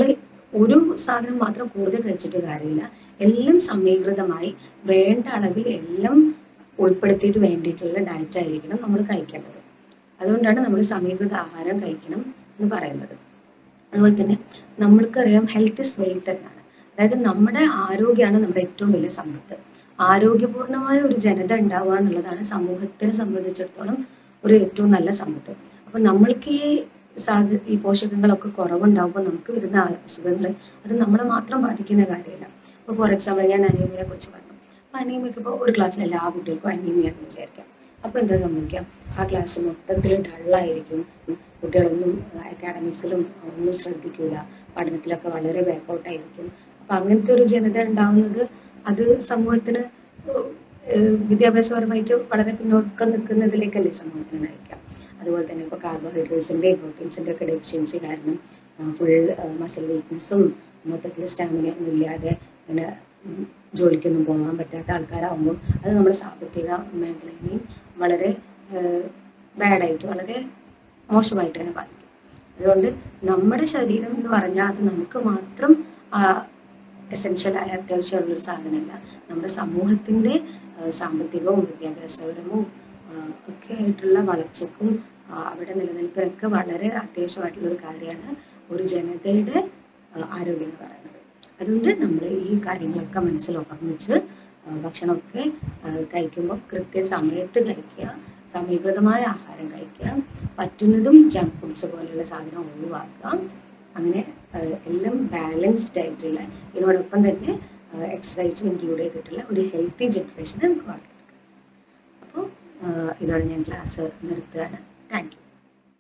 ഒരു സാധനം മാത്രം കൂടുതൽ കഴിച്ചിട്ട് കാര്യമില്ല എല്ലാം സമീകൃതമായി വേണ്ട അളവിൽ എല്ലാം ഉൾപ്പെടുത്തിയിട്ട് വേണ്ടിയിട്ടുള്ള ഡയറ്റ് ആയിരിക്കണം നമ്മൾ കഴിക്കേണ്ടത് അതുകൊണ്ടാണ് നമ്മൾ സമീകൃത ആഹാരം കഴിക്കണം എന്ന് പറയുന്നത് അതുപോലെ തന്നെ നമ്മൾക്കറിയാം ഹെൽത്ത് ഇസ് വെൽത്ത് എന്നാണ് അതായത് നമ്മുടെ ആരോഗ്യമാണ് നമ്മുടെ ഏറ്റവും വലിയ സമ്പത്ത് ആരോഗ്യപൂർണമായ ഒരു ജനത ഉണ്ടാവുക എന്നുള്ളതാണ് സമൂഹത്തിനെ സംബന്ധിച്ചിടത്തോളം ഒരു ഏറ്റവും നല്ല സമ്പത്ത് അപ്പൊ നമ്മൾക്ക് ഈ സാധ ഈ പോഷകങ്ങളൊക്കെ കുറവുണ്ടാവുമ്പോൾ നമുക്ക് വരുന്ന അസുഖങ്ങൾ അത് നമ്മളെ മാത്രം ബാധിക്കുന്ന കാര്യമല്ല ഇപ്പോൾ ഫോർ എക്സാമ്പിൾ ഞാൻ അനീമിയെ കുറിച്ച് പറഞ്ഞു അപ്പോൾ അനീമിയക്ക് ഇപ്പോൾ ഒരു ക്ലാസ്സിൽ എല്ലാ കുട്ടികൾക്കും അനീമിയ എന്ന് വിചാരിക്കാം അപ്പോൾ എന്താ സംഭവിക്കാം ആ ക്ലാസ് മൊത്തത്തിൽ ഡള്ളായിരിക്കും കുട്ടികളൊന്നും അക്കാഡമിക്സിലും ഒന്നും ശ്രദ്ധിക്കില്ല പഠനത്തിലൊക്കെ വളരെ ബാക്കൗട്ടായിരിക്കും അപ്പം അങ്ങനത്തെ ഒരു ജനത ഉണ്ടാവുന്നത് അത് സമൂഹത്തിന് ഏഹ് വിദ്യാഭ്യാസപരമായിട്ട് വളരെ പിന്നോക്കം നിൽക്കുന്നതിലേക്കല്ലേ സമൂഹത്തിന് നയിക്കാം അതുപോലെ തന്നെ ഇപ്പോൾ കാർബോഹൈഡ്രേറ്റ്സിൻ്റെ പ്രോട്ടീൻസിൻ്റെ ഒക്കെ ഡെഫിഷ്യൻസി കാരണം ഫുൾ മസിൽ വീക്ക്നെസ്സും മൊത്തത്തിൽ സ്റ്റാമിന ഒന്നും ഇല്ലാതെ ഇങ്ങനെ ഉം, ജോലിക്കൊന്നും പോകാൻ പറ്റാത്ത ആൾക്കാരാകുമ്പോൾ അത് നമ്മുടെ സാമ്പത്തിക മേഖലയെയും വളരെ ബാഡായിട്ട് വളരെ മോശമായിട്ട് തന്നെ ബാധിക്കും അതുകൊണ്ട് നമ്മുടെ ശരീരം എന്ന് പറഞ്ഞാൽ അത് നമുക്ക് മാത്രം എസെൻഷ്യലായ അത്യാവശ്യമുള്ളൊരു സാധനമല്ല നമ്മുടെ സമൂഹത്തിൻ്റെ ആ, സാമ്പത്തികവും വിദ്യാഭ്യാസപരവും ആ, ഒക്കെ ആയിട്ടുള്ള വളർച്ചയ്ക്കും ആ, അവിടെ നിലനിൽപ്പിനൊക്കെ വളരെ അത്യാവശ്യമായിട്ടുള്ള ഒരു കാര്യമാണ് ഒരു ജനതയുടെ ആ, ആരോഗ്യം എന്ന് പറയുന്നത് അതുകൊണ്ട് നമ്മൾ ഈ കാര്യങ്ങളൊക്കെ മനസ്സിൽ ഓർമ്മിച്ച് ആ, ഭക്ഷണമൊക്കെ ആ, കഴിക്കുമ്പോൾ കൃത്യസമയത്ത് കഴിക്കുക സമീകൃതമായ ആഹാരം കഴിക്കുക പറ്റുന്നതും ജങ്ക് ഫുഡ്സ് പോലെയുള്ള സാധനം ഒഴിവാക്കുക അങ്ങനെ ആ, എല്ലാം ബാലൻസ്ഡ് ആയിട്ടുള്ള ഇതിനോടൊപ്പം തന്നെ എക്സസൈസും ഇൻക്ലൂഡ് ചെയ്തിട്ടുള്ള ഒരു ഹെൽത്തി ജനറേഷൻ നമുക്ക് വളർത്തിയെടുക്കാം അപ്പോൾ ഇതോടെ ഞാൻ ക്ലാസ് നിർത്തുകയാണ് താങ്ക് യു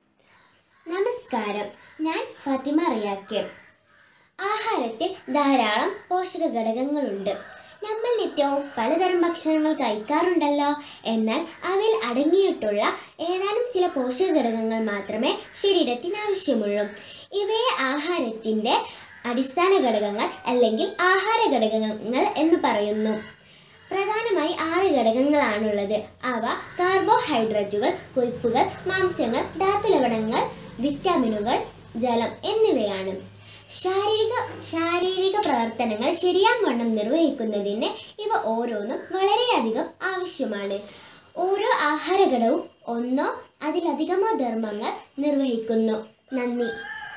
നമസ്കാരം ഞാൻ ഫാത്തിമ റിയാക്ക് ആഹാരത്തിൽ ധാരാളം പോഷക ഘടകങ്ങളുണ്ട് നമ്മൾ നിത്യവും പലതരം ഭക്ഷണങ്ങൾ കഴിക്കാറുണ്ടല്ലോ എന്നാൽ അവയിൽ അടങ്ങിയിട്ടുള്ള ഏതാനും ചില പോഷക ഘടകങ്ങൾ മാത്രമേ ശരീരത്തിന് ആവശ്യമുള്ളൂ ഇവയെ ആഹാരത്തിൻ്റെ അടിസ്ഥാന ഘടകങ്ങൾ അല്ലെങ്കിൽ ആഹാര ഘടകങ്ങൾ എന്ന് പറയുന്നു പ്രധാനമായി ആറ് ഘടകങ്ങളാണുള്ളത് അവ കാർബോഹൈഡ്രേറ്റുകൾ കൊഴുപ്പുകൾ മാംസ്യങ്ങൾ ധാതുലവണങ്ങൾ വിറ്റാമിനുകൾ ജലം എന്നിവയാണ് ശാരീരിക ശാരീരിക പ്രവർത്തനങ്ങൾ ശരിയാവണ്ണം നിർവഹിക്കുന്നതിന് ഇവ ഓരോന്നും വളരെയധികം ആവശ്യമാണ് ഓരോ ആഹാരഘടവും ഒന്നോ അതിലധികമോ ധർമ്മങ്ങൾ നിർവഹിക്കുന്നു നന്ദി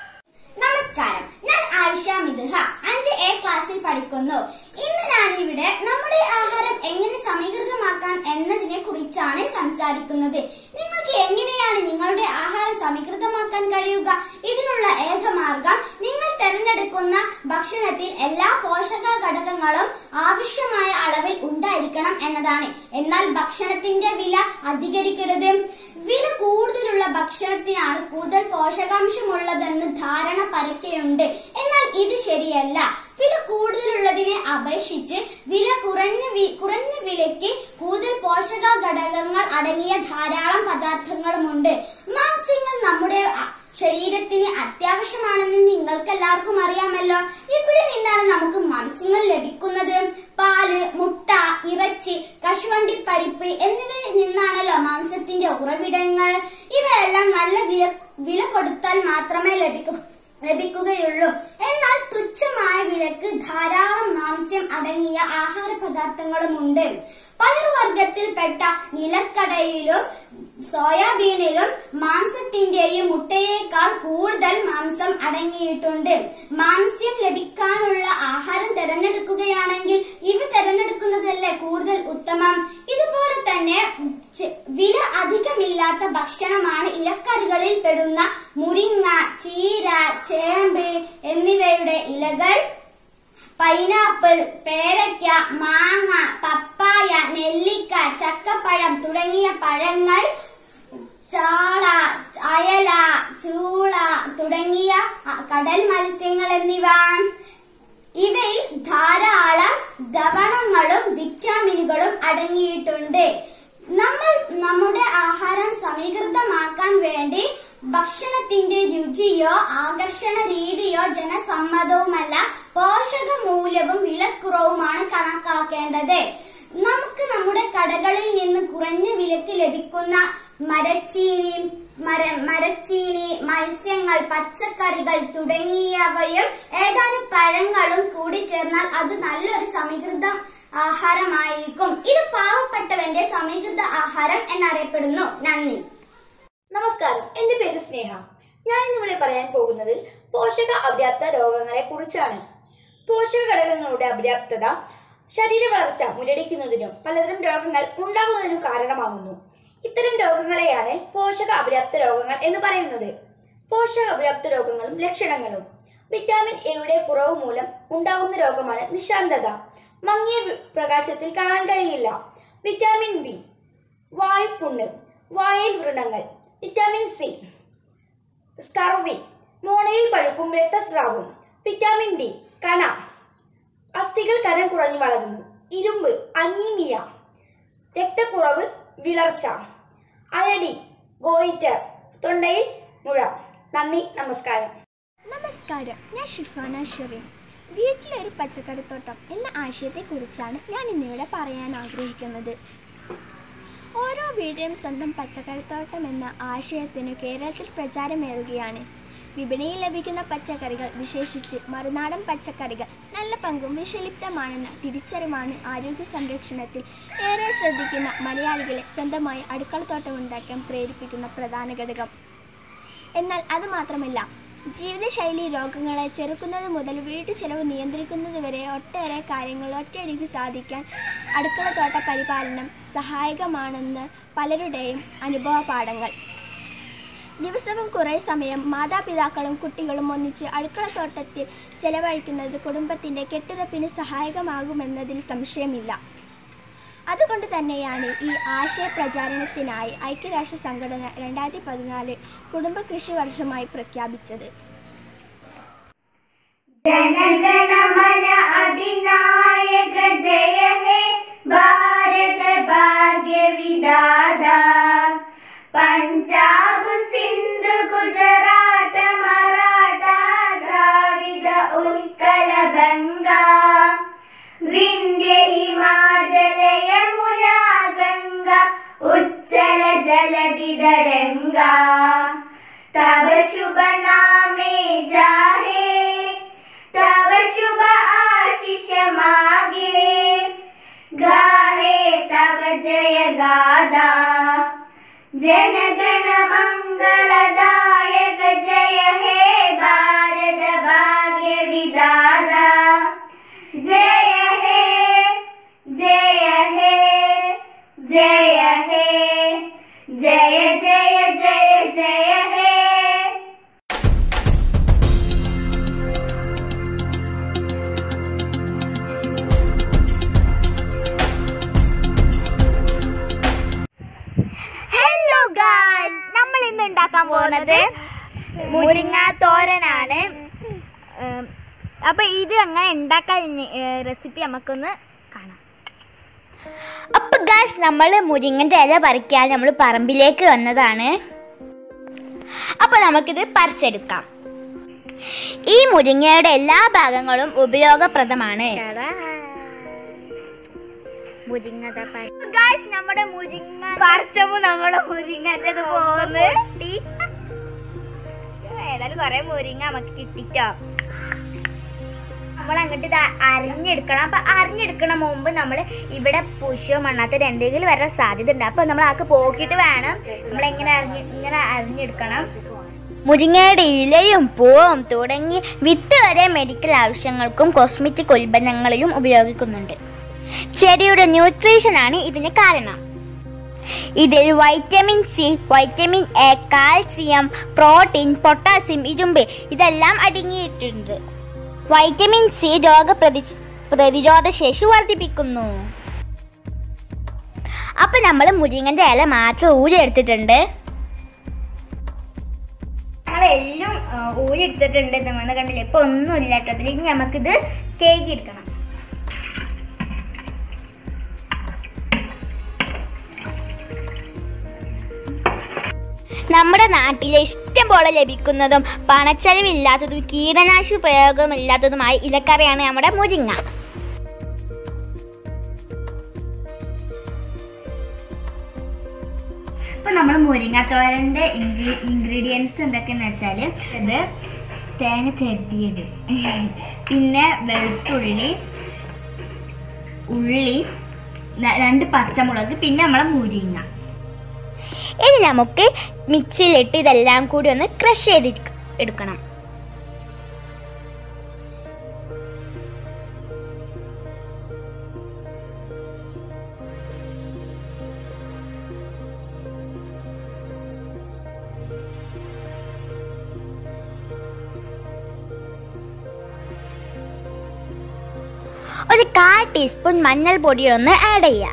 നമസ്കാരം ഞാൻ ആയിഷ മിഥുഹ അഞ്ച് എ ക്ലാസ്സിൽ പഠിക്കുന്നു ഇന്ന് ഞാനിവിടെ നമ്മുടെ ആഹാരം എങ്ങനെ സമീകൃതമാക്കാൻ എന്നതിനെ കുറിച്ചാണ് സംസാരിക്കുന്നത് നിങ്ങൾക്ക് എങ്ങനെയാണ് നിങ്ങളുടെ ആഹാരം സമീകൃതമാക്കാൻ കഴിയുക ഇതിനുള്ള ഏക മാർഗം നിങ്ങൾ തിരഞ്ഞെടുക്കുന്ന ഭക്ഷണത്തിൽ എല്ലാ പോഷക ഘടകങ്ങളും ആവശ്യമായ അളവിൽ ഉണ്ടായിരിക്കണം എന്നതാണ് എന്നാൽ ഭക്ഷണത്തിന്റെ വില അധികരിക്കരുത് വില കൂടുതലുള്ള ഭക്ഷണത്തിനാണ് കൂടുതൽ പോഷകാംശമുള്ളതെന്ന് ധാരണ പരക്കെയുണ്ട് എന്നാൽ ഇത് ശരിയല്ല വില കൂടുതലുള്ളതിനെ അപേക്ഷിച്ച് വില കുറഞ്ഞ വി- കുറഞ്ഞ വിലയ്ക്ക് കൂടുതൽ പോഷക ഘടകങ്ങൾ അടങ്ങിയ ധാരാളം പദാർത്ഥങ്ങളുമുണ്ട് മാംസ്യങ്ങൾ നമ്മുടെ അ- ശരീരത്തിന് അത്യാവശ്യമാണെന്ന് നിങ്ങൾക്ക് എല്ലാവർക്കും അറിയാമല്ലോ ഇവിടെ നിന്നാണ് നമുക്ക് മാംസ്യങ്ങൾ ലഭിക്കുന്നത് പാല് മുട്ട ഇറച്ചി കശുവണ്ടി പരിപ്പ് എന്നിവയിൽ നിന്നാണല്ലോ മാംസത്തിന്റെ ഉറവിടങ്ങൾ ഇവയെല്ലാം നല്ല വില വില കൊടുത്താൽ മാത്രമേ ലഭിക്കൂ ലഭിക്കുകയുള്ളൂ എന്നാൽ തുച്ഛമായ വിലക്ക് ധാരാളം മാംസ്യം അടങ്ങിയ ആഹാര പദാർത്ഥങ്ങളുമുണ്ട് പയറുവർഗത്തിൽപ്പെട്ട നിലക്കടയിലും സോയാബീനിലും മാംസത്തിന്റെയും മുട്ടയേക്കാൾ കൂടുതൽ മാംസം അടങ്ങിയിട്ടുണ്ട് മാംസ്യം ലഭിക്കാനുള്ള ആഹാരം തിരഞ്ഞെടുക്കുകയാണെങ്കിൽ ഇവ തിരഞ്ഞെടുക്കുന്നതല്ലേ കൂടുതൽ ഉത്തമം ഇതുപോലെ തന്നെ ചെ- വില അധികമില്ലാത്ത ഭക്ഷണമാണ് ഇലക്കറികളിൽ പെടുന്ന മുരിങ്ങ ചീര ചേമ്പ് എന്നിവയുടെ ഇലകൾ പൈനാപ്പിൾ പേരയ്ക്ക മാങ്ങ പപ്പായ നെല്ലിക്ക ചക്കപ്പഴം തുടങ്ങിയ പഴങ്ങൾ ചാള അയല ചൂള തുടങ്ങിയ അ, കടൽ മത്സ്യങ്ങൾ എന്നിവ ഇവയിൽ ധാരാളം ദവണങ്ങളും വിറ്റാമിനുകളും അടങ്ങിയിട്ടുണ്ട് നമ്മൾ നമ്മുടെ ആഹാരം സമീകൃതമാക്കാൻ വേണ്ടി ഭക്ഷണത്തിന്റെ രുചിയോ ആകർഷണ രീതിയോ ജനസമ്മതവുമല്ല പോഷക മൂല്യവും വിലക്കുറവുമാണ് കണക്കാക്കേണ്ടത് നമുക്ക് നമ്മുടെ കടകളിൽ നിന്ന് കുറഞ്ഞ വിലക്ക് ലഭിക്കുന്ന മരച്ചീനി മര മരച്ചീനി മത്സ്യങ്ങൾ പച്ചക്കറികൾ തുടങ്ങിയവയും ഏതാനും പഴങ്ങളും കൂടി ചേർന്നാൽ അത് നല്ലൊരു സമീകൃത ആഹാരമായിരിക്കും ഇത് പാവപ്പെട്ടവന്റെ സമീകൃത ആഹാരം എന്നറിയപ്പെടുന്നു നന്ദി നമസ്കാരം എൻ്റെ പേര് സ്നേഹ ഞാൻ ഇന്നിവിടെ പറയാൻ പോകുന്നത് പോഷക അപര്യാപ്ത രോഗങ്ങളെ കുറിച്ചാണ് പോഷക ഘടകങ്ങളുടെ അപര്യാപ്തത ശരീര വളർച്ച മുരടിക്കുന്നതിനും പലതരം രോഗങ്ങൾ ഉണ്ടാകുന്നതിനും കാരണമാകുന്നു ഇത്തരം രോഗങ്ങളെയാണ് പോഷക അപര്യാപ്ത രോഗങ്ങൾ എന്ന് പറയുന്നത് പോഷക അപര്യാപ്ത രോഗങ്ങളും ലക്ഷണങ്ങളും വിറ്റാമിൻ എയുടെ കുറവ് മൂലം ഉണ്ടാകുന്ന രോഗമാണ് നിശാന്തത മങ്ങിയ വി- പ്രകാശത്തിൽ കാണാൻ കഴിയില്ല വിറ്റാമിൻ ബി വായുപുണ്ണ് വായിൽ വ്രണങ്ങൾ വിറ്റാമിൻ സി സ്കർവി മോണയിൽ പഴുപ്പും രക്തസ്രാവവും വിറ്റാമിൻ ഡി കണ അസ്ഥികൾ കനം കുറഞ്ഞു വളരുന്നു ഇരുമ്പ് അനീമിയ രക്തക്കുറവ് വിളർച്ച അയഡി ഗോയിറ്റർ തൊണ്ടയിൽ മുഴ നന്ദി നമസ്കാരം നമസ്കാരം ഞാൻ ഷിഫാന ഷെറീൻ വീട്ടിലൊരു പച്ചക്കറിത്തോട്ടം എന്ന ആശയത്തെക്കുറിച്ചാണ് ഞാൻ ഇന്നിവിടെ പറയാൻ ആഗ്രഹിക്കുന്നത് ഓരോ വീടിനും സ്വന്തം പച്ചക്കറിത്തോട്ടം എന്ന ആശയത്തിന് കേരളത്തിൽ പ്രചാരമേറുകയാണ് വിപണിയിൽ ലഭിക്കുന്ന പച്ചക്കറികൾ വിശേഷിച്ച് മറുനാടൻ പച്ചക്കറികൾ നല്ല പങ്കും വിഷലിപ്തമാണെന്ന തിരിച്ചറിവാണ് ആരോഗ്യ സംരക്ഷണത്തിൽ ഏറെ ശ്രദ്ധിക്കുന്ന മലയാളികളെ സ്വന്തമായി അടുക്കളത്തോട്ടം ഉണ്ടാക്കാൻ പ്രേരിപ്പിക്കുന്ന പ്രധാന ഘടകം എന്നാൽ അത് മാത്രമല്ല ജീവിതശൈലി രോഗങ്ങളെ ചെറുക്കുന്നത് മുതൽ വീട്ടു ചെലവ് നിയന്ത്രിക്കുന്നത് വരെ ഒട്ടേറെ കാര്യങ്ങൾ ഒറ്റയടിക്ക് സാധിക്കാൻ അടുക്കളത്തോട്ട പരിപാലനം സഹായകമാണെന്ന് പലരുടെയും അനുഭവ പാഠങ്ങൾ ദിവസവും കുറേ സമയം മാതാപിതാക്കളും കുട്ടികളും ഒന്നിച്ച് അടുക്കളത്തോട്ടത്തിൽ ചെലവഴിക്കുന്നത് കുടുംബത്തിൻ്റെ കെട്ടുറപ്പിന് സഹായകമാകുമെന്നതിൽ സംശയമില്ല അതുകൊണ്ട് തന്നെയാണ് ഈ ആശയ പ്രചാരണത്തിനായി ഐക്യരാഷ്ട്ര സംഘടന രണ്ടായിരത്തി പതിനാല് കുടുംബ കൃഷി വർഷമായി പ്രഖ്യാപിച്ചത് जनगणमन अधिनायक जय हे भारत भाग्य विदाता पंजाब सिंध गुजरात मराठा द्राविड उत्कल बंगा विंध्य हिमाचल यमुना गंगा उच्चल जलधि तरंगा तब शुभ नामे जाहे तब शुभ आशीष मागे गाहे तब जय गादा जनगण मंगलदायक जय हे भारत भाग्य विदाता जय हे जय हे जय हे जय जय जय जय हे ഹലോ ഗായ്സ് നമ്മൾ ഇന്ന് ഉണ്ടാക്കാൻ പോകുന്നത് മുരിങ്ങ തോരനാണ് ഏം, അപ്പൊ ഇത് എങ്ങനെ ഉണ്ടാക്കാൻ റെസിപ്പി നമുക്കൊന്ന് കാണാം അപ്പൊ ഗായ്സ് നമ്മൾ മുരിങ്ങന്റെ ഇല പറിക്കാൻ നമ്മൾ പറമ്പിലേക്ക് വന്നതാണ് അപ്പൊ നമുക്കിത് പറിച്ചെടുക്കാം ഈ മുരിങ്ങയുടെ എല്ലാ ഭാഗങ്ങളും ഉപയോഗപ്രദമാണ് മുരിങ്ങ ഗായ്സ് നമ്മുടെ മുരിങ്ങ പറിച്ചപ്പോ നമ്മള് മുരിങ്ങന്റെ പോകുന്നു ഏതായാലും കൊറേ മുരിങ്ങ നമുക്ക് കിട്ടിട്ടോ നമ്മൾ അങ്ങോട്ട് ഇത് അരിഞ്ഞെടുക്കണം അപ്പൊ അരിഞ്ഞെടുക്കണ മുമ്പ് നമ്മൾ ഇവിടെ പുഷോ മണ്ണാത്തൊരു എന്തെങ്കിലും വരാൻ സാധ്യത ഉണ്ട് അപ്പൊ നമ്മൾ ആക്ക് പോക്കിയിട്ട് വേണം നമ്മൾ എങ്ങനെ അരിഞ്ഞ് ഇങ്ങനെ അരിഞ്ഞെടുക്കണം മുരിങ്ങയുടെ ഇലയും പൂവും തുടങ്ങി വിത്ത് വരെ മെഡിക്കൽ ആവശ്യങ്ങൾക്കും കോസ്മെറ്റിക് ഉൽപ്പന്നങ്ങളിലും ഉപയോഗിക്കുന്നുണ്ട് ചെടിയുടെ ന്യൂട്രീഷൻ ആണ് ഇതിന് കാരണം ഇതിൽ vitamin C vitamin A calcium protein potassium ഇരുമ്പ് ഇതെല്ലാം അടങ്ങിയിട്ടുണ്ട് വൈറ്റമിൻ സി രോഗപ്രതി പ്രതിരോധ ശേഷി വർദ്ധിപ്പിക്കുന്നു അപ്പൊ നമ്മൾ മുരിങ്ങന്റെ ഇല മാത്രം ഊരിയെടുത്തിട്ടുണ്ട് ഞങ്ങളെല്ലാം ഊരിയെടുത്തിട്ടുണ്ട് നമ്മൾ കണ്ടില്ലേ ഇപ്പൊ ഒന്നുമില്ല കേട്ടോ അതിലേക്ക് നമുക്കിത് കേക്ക് എടുക്കണം നമ്മുടെ നാട്ടിലെ ഇഷ്ടം പോലെ ലഭിക്കുന്നതും പണച്ചെലവില്ലാത്തതും കീടനാശിനി പ്രയോഗമില്ലാത്തതുമായ ഇലക്കറിയാണ് നമ്മുടെ മുരിങ്ങ അപ്പൊ ഇപ്പൊ നമ്മൾ മുരിങ്ങത്തോരന്റെ ഇൻഗ്രീഡിയൻസ് എന്തൊക്കെയെന്ന് വെച്ചാല് ഇത് തേങ്ങ ചെത്തിയത് പിന്നെ വെളുത്തുള്ളി ഉള്ളി ന- രണ്ട് പച്ചമുളക് പിന്നെ നമ്മളെ മുരിങ്ങ ഇനി നമുക്ക് മിക്സിയിലിട്ട് ഇതെല്ലാം കൂടി ഒന്ന് ക്രഷ് ചെയ്ത് എടുക്കണം ഒരു കാൽ ടീസ്പൂൺ മഞ്ഞൾ പൊടി ഒന്ന് ആഡ് ചെയ്യാം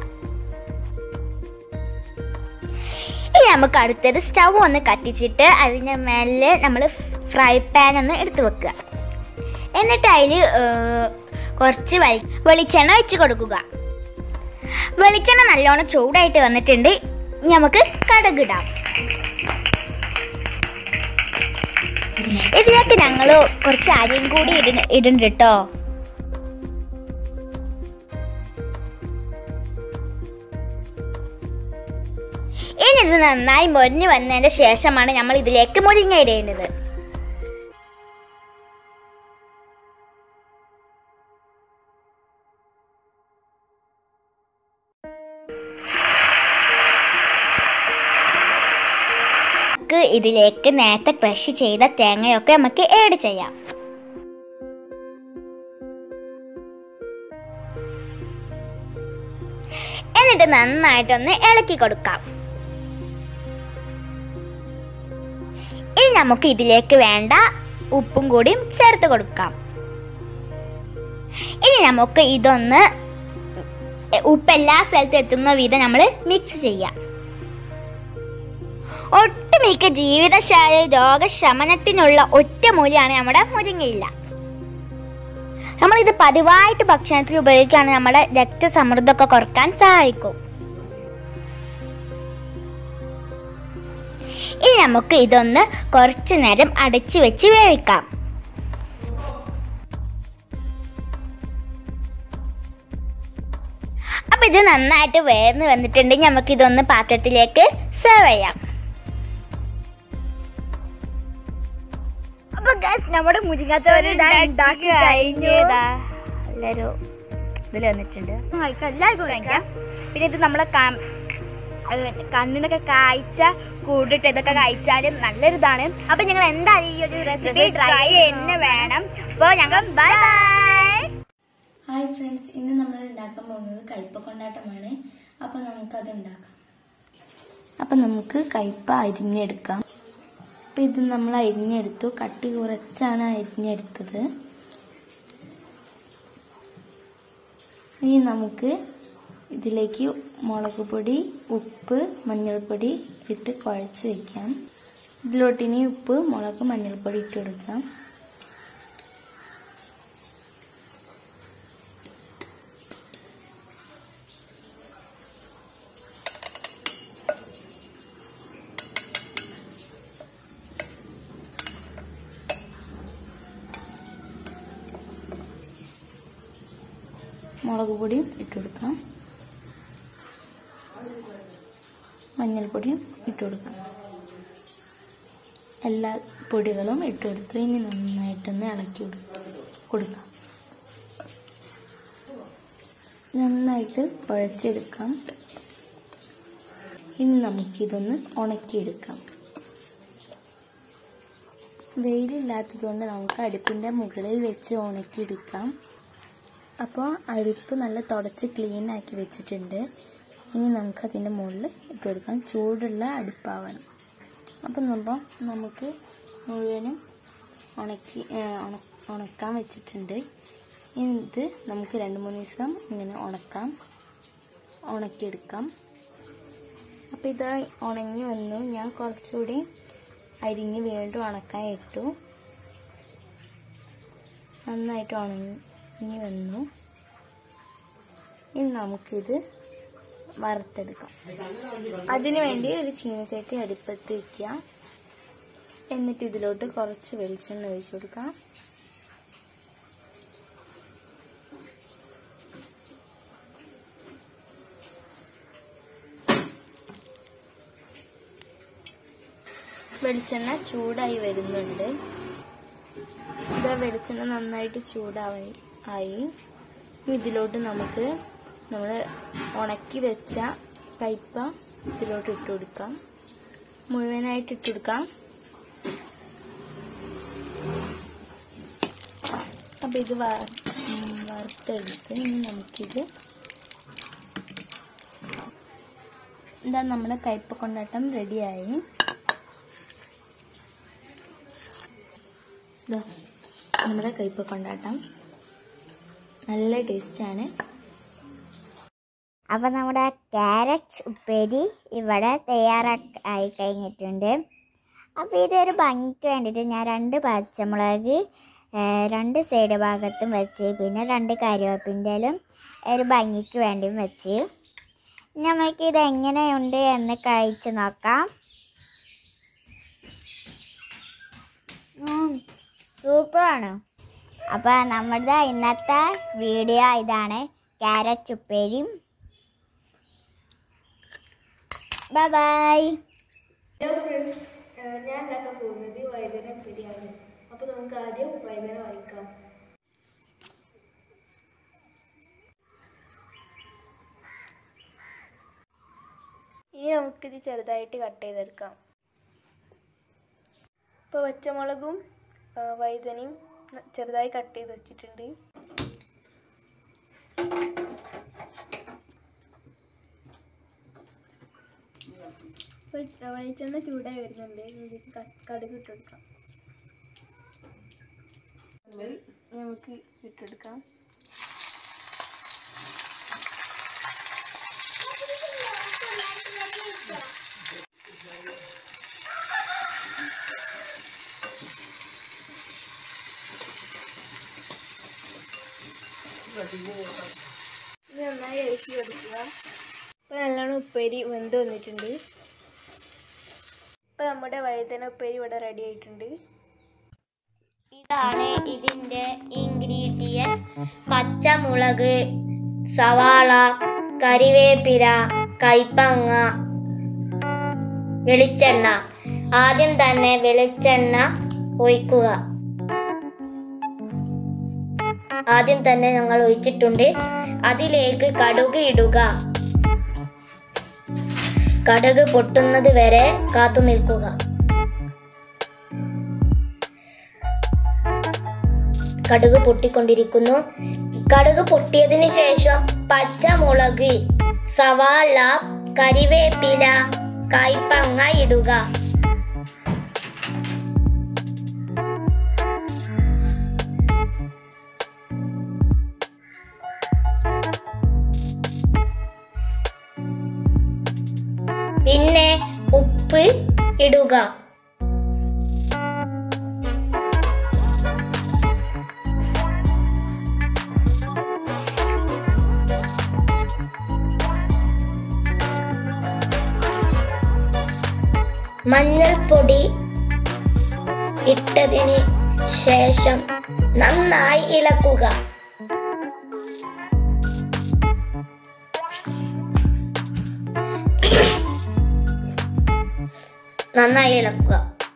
ഇനി നമുക്ക് അടുത്തത് സ്റ്റൗ ഒന്ന് കത്തിച്ചിട്ട് അതിന് മേലെ നമ്മൾ ഫ്രൈ പാൻ ഒന്ന് എടുത്ത് വെക്കുക എന്നിട്ട് അതിൽ കുറച്ച് വെളി വെളിച്ചെണ്ണ ഒഴിച്ച് കൊടുക്കുക വെളിച്ചെണ്ണ നല്ലോണം ചൂടായിട്ട് വന്നിട്ടുണ്ട് ഇനി നമുക്ക് കടുകിടാം ഇതിലേക്ക് ഞങ്ങൾ കുറച്ച് അരിയും കൂടി ഇടുന്ന ഇടുന്നുണ്ട് കേട്ടോ ഇനി ഇത് നന്നായി മൊരിഞ്ഞു വന്നതിന്റെ ശേഷമാണ് നമ്മൾ ഇതിലേക്ക് മുരിങ്ങ ഇടേണ്ടത് നമുക്ക് ഇതിലേക്ക് നേരത്തെ ക്രഷ് ചെയ്ത തേങ്ങയൊക്കെ നമുക്ക് ഏഡ് ചെയ്യാം എന്നിട്ട് നന്നായിട്ടൊന്ന് ഇളക്കി കൊടുക്കാം ഇനി നമുക്ക് ഇതിലേക്ക് വേണ്ട ഉപ്പും കൂടിയും ചേർത്ത് കൊടുക്കാം ഇനി നമുക്ക് ഇതൊന്ന് ഉപ്പ് എല്ലാ സ്ഥലത്തും എത്തുന്ന വിധം നമ്മൾ മിക്സ് ചെയ്യാം ഒട്ടുമിക്ക ജീവിതശാല രോഗശമനത്തിനുള്ള ഒറ്റമൂലിയാണ് നമ്മുടെ മുരിങ്ങയില്ല നമ്മളിത് പതിവായിട്ട് ഭക്ഷണത്തിൽ ഉപയോഗിക്കുകയാണെങ്കിൽ നമ്മുടെ രക്തസമ്മർദ്ദമൊക്കെ കുറക്കാൻ സഹായിക്കും ഇനി നമുക്ക് ഇതൊന്ന് കുറച്ചു നേരം അടച്ചു വെച്ച് വേവിക്കാം അപ്പൊ ഇത് നന്നായിട്ട് വേർന്ന് വന്നിട്ടുണ്ടെങ്കിൽ നമുക്ക് ഇതൊന്ന് പാത്രത്തിലേക്ക് സെർവ് ചെയ്യാം അപ്പൊ ഗസ് നമ്മുടെ മുരിങ്ങാത്തോരൻ ഉണ്ടാക്കി കഴിഞ്ഞു നല്ലൊരു ഇതിൽ വന്നിട്ടുണ്ട് കഴിക്കാം എല്ലാവർക്കും കഴിക്കാം പിന്നെ ഇത് നമ്മളെ ക- അത് കണ്ണിനൊക്കെ കാഴ്ച കൂടിട്ട് ഇതൊക്കെ കഴിച്ചാലും നല്ലൊരു ഇതാണ് അപ്പൊ ഞങ്ങൾ എന്തായാലും ഈ ഒരു റെസിപ്പി ട്രൈ തന്നെ വേണം അപ്പൊ ഞങ്ങൾ ബൈ ബൈ ഹായ് ഫ്രണ്ട്സ് ഇന്ന് നമ്മൾ ഉണ്ടാക്കാൻ പോകുന്നത് കയ്പ കൊണ്ടാട്ടമാണ് അപ്പോൾ നമുക്കത് ഉണ്ടാക്കാം അപ്പം നമുക്ക് കയ്പ അരിഞ്ഞെടുക്കാം അപ്പം ഇത് നമ്മൾ അരിഞ്ഞെടുത്തു കട്ടി കുറച്ചാണ് അരിഞ്ഞെടുത്തത് ഇനി നമുക്ക് ഇതിലേക്ക് മുളക് പൊടി ഉപ്പ് മഞ്ഞൾപ്പൊടി ഇട്ട് കുഴച്ച് വയ്ക്കാം ഇതിലോട്ട് ഇനി ഉപ്പ് മുളക് മഞ്ഞൾപ്പൊടി ഇട്ട് കൊടുക്കാം മുളക് പൊടിയും ഇട്ട് കൊടുക്കാം മഞ്ഞൾപ്പൊടിയും ഇട്ട് കൊടുക്കാം എല്ലാ പൊടികളും ഇട്ട് കൊടുത്തു ഇനി നന്നായിട്ടൊന്ന് ഇളക്കി കൊടു- കൊടുക്കാം നന്നായിട്ട് കുഴച്ചെടുക്കാം ഇനി നമുക്കിതൊന്ന് ഉണക്കിയെടുക്കാം വെയിലില്ലാത്തതുകൊണ്ട് നമുക്ക് അടുപ്പിൻ്റെ മുകളിൽ വെച്ച് ഉണക്കിയെടുക്കാം അപ്പോൾ അടുപ്പ് നല്ല തുടച്ച് ക്ലീൻ ആക്കി വെച്ചിട്ടുണ്ട് ഇനി നമുക്ക് അതിൻ്റെ മുകളിൽ ഇട്ട് കൊടുക്കാം ചൂടുള്ള അടുപ്പാവണം അപ്പം നമ്മൾ നമുക്ക് മുഴുവനും ഉണക്കി ഏ, ഉണ- ഉണക്കാൻ വെച്ചിട്ടുണ്ട് ഇനി ഇത് നമുക്ക് രണ്ട് മൂന്ന് ദിവസം ഇങ്ങനെ ഉണക്കാം ഉണക്കിയെടുക്കാം അപ്പോൾ ഇത് ഉണങ്ങി വന്നു ഞാൻ കുറച്ചുകൂടി അരിഞ്ഞ് വീണ്ടും ഉണക്കാൻ ഇട്ടു നന്നായിട്ട് ഉണങ്ങി വന്നു ഇനി നമുക്കിത് വറുത്തെടുക്കാം അതിനു വേണ്ടി ഒരു ചീനച്ചട്ടി അടുപ്പത്ത് വയ്ക്കുക എന്നിട്ട് ഇതിലോട്ട് കുറച്ച് വെളിച്ചെണ്ണ ഒഴിച്ചു കൊടുക്കാം വെളിച്ചെണ്ണ ചൂടായി വരുന്നുണ്ട് ഇത് വെളിച്ചെണ്ണ നന്നായിട്ട് ചൂടായി ആയി ഇനി ഇതിലോട്ട് നമുക്ക് നമ്മൾ ഉണക്കി വെച്ച കയ്പ ഇതിലോട്ട് ഇട്ട് കൊടുക്കാം മുഴുവനായിട്ട് ഇട്ട് കൊടുക്കാം അപ്പം ഇത് വ- ഉം, വറുത്തെടുത്ത് ഇനി നമുക്കിത് ഇതാ നമ്മുടെ കയ്പ കൊണ്ടാട്ടം റെഡിയായി ഇതാ നമ്മുടെ കയ്പ കൊണ്ടാട്ടം നല്ല ടേസ്റ്റാണ് അപ്പോൾ നമ്മുടെ ക്യാരറ്റ് ഉപ്പേരി ഇവിടെ തയ്യാറാക്കി ആയി കഴിഞ്ഞിട്ടുണ്ട് അപ്പോൾ ഇതൊരു ഭംഗിക്ക് വേണ്ടിയിട്ട് ഞാൻ രണ്ട് പച്ചമുളക് ഏഹ്, രണ്ട് സൈഡ് ഭാഗത്തും വെച്ച് പിന്നെ രണ്ട് കറിവേപ്പിൻ്റെലും ഒരു ഭംഗിക്ക് വേണ്ടിയും വെച്ച് നമുക്ക് ഇത് എങ്ങനെയുണ്ട് എന്ന് കഴിച്ച് നോക്കാം ഉം, സൂപ്പറാണ് അപ്പോൾ നമ്മുടെ ഇന്നത്തെ വീഡിയോ ഇതാണ് ക്യാരറ്റ് ഉപ്പേരിയും ബൈ ബൈ ഹലോ ഫ്രണ്ട്സ് ഞാൻ ഉണ്ടാക്കാൻ പോകുന്നത് വഴുതന ഉപ്പേരിയാണ് അപ്പോൾ നമുക്ക് ആദ്യം വഴുതന വറിക്കാം ഇനി നമുക്കിത് ചെറുതായിട്ട് കട്ട് ചെയ്തെടുക്കാം ഇപ്പോൾ പച്ചമുളകും ആ, വഴുതനയും ചെറുതായി കട്ട് ചെയ്ത് വെച്ചിട്ടുണ്ട് ഇപ്പോൾ വെളിച്ചെണ്ണ ചൂടായി വരുന്നുണ്ട് ഇനി ഇതിലേക്ക് ക- കടുക് ഇട്ട് കൊടുക്കാം നമുക്ക് ഇട്ടെടുക്കാം ഇത് നന്നായി ഇറക്കി കൊടുക്കുക ഇപ്പോൾ നല്ലോണം ഉപ്പേരി വെന്ത് വന്നിട്ടുണ്ട് ഇപ്പോൾ നമ്മുടെ വഴുതന ഉപ്പേരി ഇവിടെ റെഡി ആയിട്ടുണ്ട് ഇതാണ് ഇതിന്റെ ഇൻഗ്രീഡിയൻസ് പച്ചമുളക് സവാള കറിവേപ്പില കൈപ്പങ്ങ വെളിച്ചെണ്ണ ആദ്യം തന്നെ വെളിച്ചെണ്ണ ഒഴിക്കുക ആദ്യം തന്നെ ഞങ്ങൾ ഒഴിച്ചിട്ടുണ്ട് അതിലേക്ക് കടുക് ഇടുക കടുക് പൊട്ടുന്നത് വരെ കാത്തു നിൽക്കുക കടുക് പൊട്ടിക്കൊണ്ടിരിക്കുന്നു കടുക് പൊട്ടിയതിന് ശേഷം പച്ചമുളക് സവാള കരിവേപ്പില കൈപ്പങ്ങ ഇടുക പിന്നെ ഉപ്പ് ഇടുക മഞ്ഞൾപ്പൊടി ഇട്ടതിന് ശേഷം നന്നായി ഇളക്കുക നന്നായി ഇളക്കുക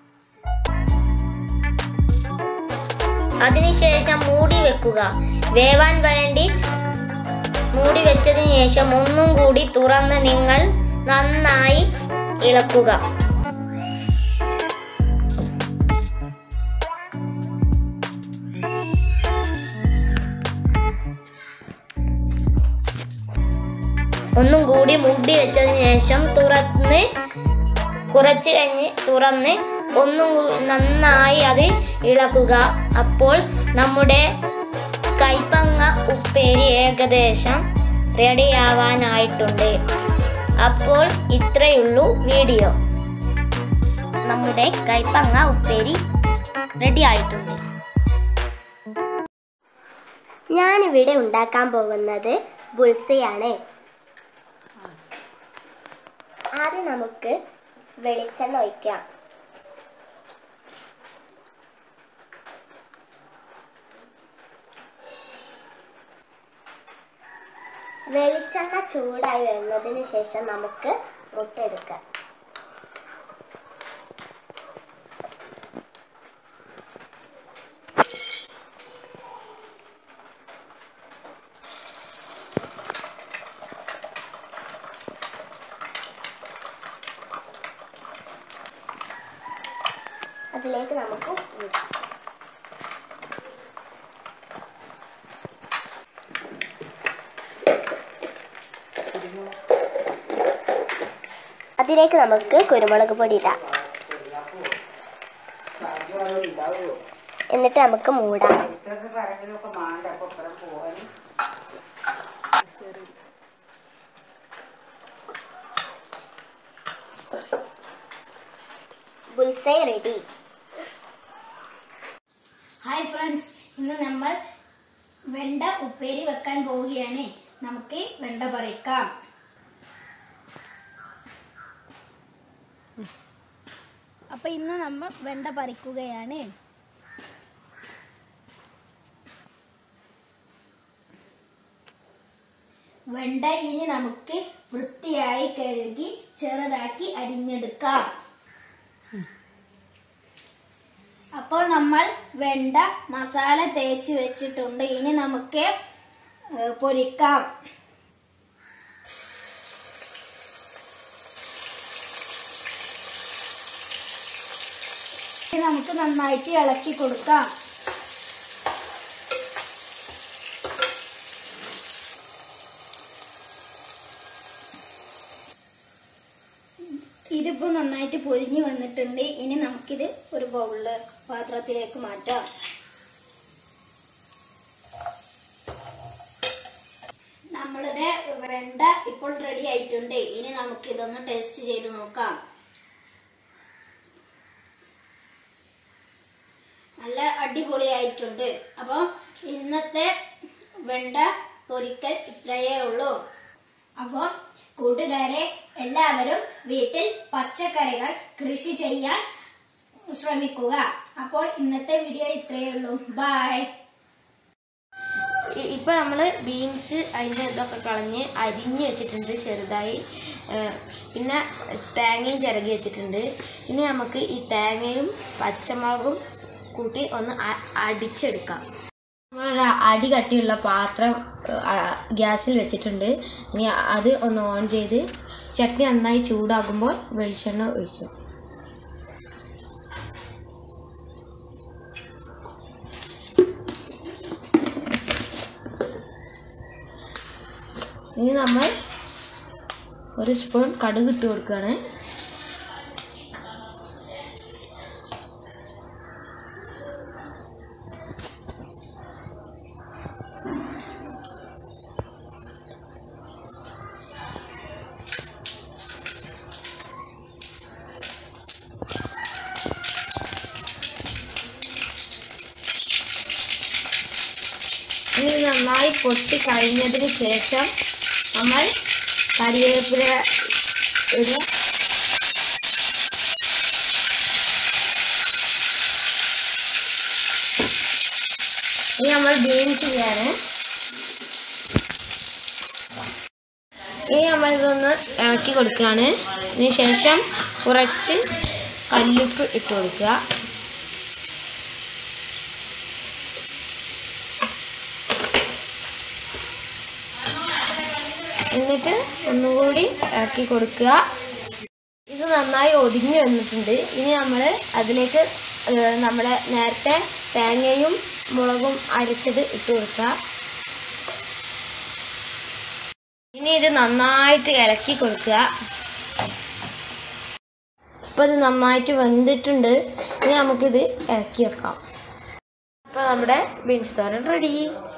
അതിനുശേഷം മൂടി വെക്കുക വേവാൻ വേണ്ടി മൂടി വെച്ചതിന് ശേഷം ഒന്നും കൂടി തുറന്ന് നിങ്ങൾ നന്നായി ഇളക്കുക ഒന്നും കൂടി മൂടി വെച്ചതിന് ശേഷം തുറന്ന് കുറച്ച് കഴിഞ്ഞ് തുറന്ന് ഒന്നും കൂ- നന്നായി അത് ഇളക്കുക അപ്പോൾ നമ്മുടെ കൈപ്പങ്ങ ഉപ്പേരി ഏകദേശം റെഡിയാവാനായിട്ടുണ്ട് അപ്പോൾ ഇത്രയുള്ളൂ വീഡിയോ നമ്മുടെ കൈപ്പങ്ങ ഉപ്പേരി റെഡി ആയിട്ടുണ്ട് ഞാനിവിടെ ഉണ്ടാക്കാൻ പോകുന്നത് ബുൾസയാണ് ആദ്യം നമുക്ക് വെളിച്ചെണ്ണ ഒഴിക്കാം വെളിച്ചെണ്ണ ചൂടായി വരുന്നതിന് ശേഷം നമുക്ക് മുട്ട എടുക്കാം അതിലേക്ക് നമുക്ക് ഊറ്റാം അതിലേക്ക് നമുക്ക് കുരുമുളക് പൊടി ഇടാം എന്നിട്ട് നമുക്ക് മൂടാം ബുൾസൈ റെഡി ഹായ് ഫ്രണ്ട്സ് ഇന്ന് നമ്മൾ വെണ്ട ഉപ്പേരി വെക്കാൻ പോവുകയാണ് നമുക്ക് വെണ്ട പറിക്കാം അപ്പൊ ഇന്ന് നമ്മൾ വെണ്ട പറിക്കുകയാണ് വെണ്ട ഇനി നമുക്ക് വൃത്തിയായി കഴുകി ചെറുതാക്കി അരിഞ്ഞെടുക്കാം അപ്പോൾ നമ്മൾ വെണ്ട മസാല തേച്ച് വെച്ചിട്ടുണ്ട് ഇനി നമുക്ക് ഏ, പൊരിക്കാം ഇനി നമുക്ക് നന്നായിട്ട് ഇളക്കി കൊടുക്കാം ഇതിപ്പോ നന്നായിട്ട് പൊരിഞ്ഞു വന്നിട്ടുണ്ട് ഇനി നമുക്കിത് ഒരു ബൗളില് പാത്രത്തിലേക്ക് മാറ്റാം നമ്മളുടെ വെണ്ട ഇപ്പോൾ റെഡി ആയിട്ടുണ്ട് ഇനി നമുക്ക് ഇതൊന്ന് ടേസ്റ്റ് ചെയ്ത് നോക്കാം നല്ല അടിപൊളിയായിട്ടുണ്ട് അപ്പൊ ഇന്നത്തെ വെണ്ട പൊരിക്കൽ ഇത്രയേ ഉള്ളൂ അപ്പോൾ കൂട്ടുകാരെ എല്ലാവരും വീട്ടിൽ പച്ചക്കറികൾ കൃഷി ചെയ്യാൻ ശ്രമിക്കുക അപ്പോൾ ഇന്നത്തെ വീഡിയോ ഇത്രയേ ഉള്ളൂ ബൈ ഇ- ഇപ്പൊ നമ്മള് ബീൻസ് അതിന്റെ ഇതൊക്കെ കളഞ്ഞ് അരിഞ്ഞ് വെച്ചിട്ടുണ്ട് ചെറുതായി ഏഹ് പിന്നെ തേങ്ങയും ചിരകി വെച്ചിട്ടുണ്ട് ഇനി നമുക്ക് ഈ തേങ്ങയും പച്ചമുളകും കൂട്ടി ഒന്ന് അ- അടിച്ചെടുക്കാം നമ്മളൊരു അടി കട്ടിയുള്ള പാത്രം ആ, ഗ്യാസിൽ വെച്ചിട്ടുണ്ട് ഇനി അത് ഒന്ന് ഓൺ ചെയ്ത് ചട്നി നന്നായി ചൂടാകുമ്പോൾ വെളിച്ചെണ്ണ ഒഴിക്കും ഇനി നമ്മൾ ഒരു സ്പൂൺ കടുക് ഇട്ട് കൊടുക്കുകയാണ് ഇനി നന്നായി പൊട്ടി കഴിഞ്ഞതിന് ശേഷം നമ്മൾ കറിവേപ്പില ഇടുക ഇനി നമ്മൾ ബീൻസ് ചെയ്യാണ് ഇനി നമ്മൾ ഇതൊന്ന് ഇളക്കി കൊടുക്കുകയാണ് ഇതിന് ശേഷം കുറച്ച് കല്ലുപ്പ് ഇട്ട് കൊടുക്കുക എന്നിട്ട് ഒന്നുകൂടി ഇളക്കി കൊടുക്കുക ഇത് നന്നായി ഒതുങ്ങി വന്നിട്ടുണ്ട് ഇനി നമ്മൾ അതിലേക്ക് ഏഹ്, നമ്മുടെ നേരത്തെ തേങ്ങയും മുളകും അരച്ചത് ഇട്ട് കൊടുക്കുക ഇനി ഇത് നന്നായിട്ട് ഇളക്കി കൊടുക്കുക ഇപ്പോൾ ഇത് നന്നായിട്ട് വെന്തിട്ടുണ്ട് ഇനി നമുക്കിത് ഇറക്കി വെക്കാം അപ്പോൾ നമ്മുടെ ബീൻസ് തോരൻ റെഡി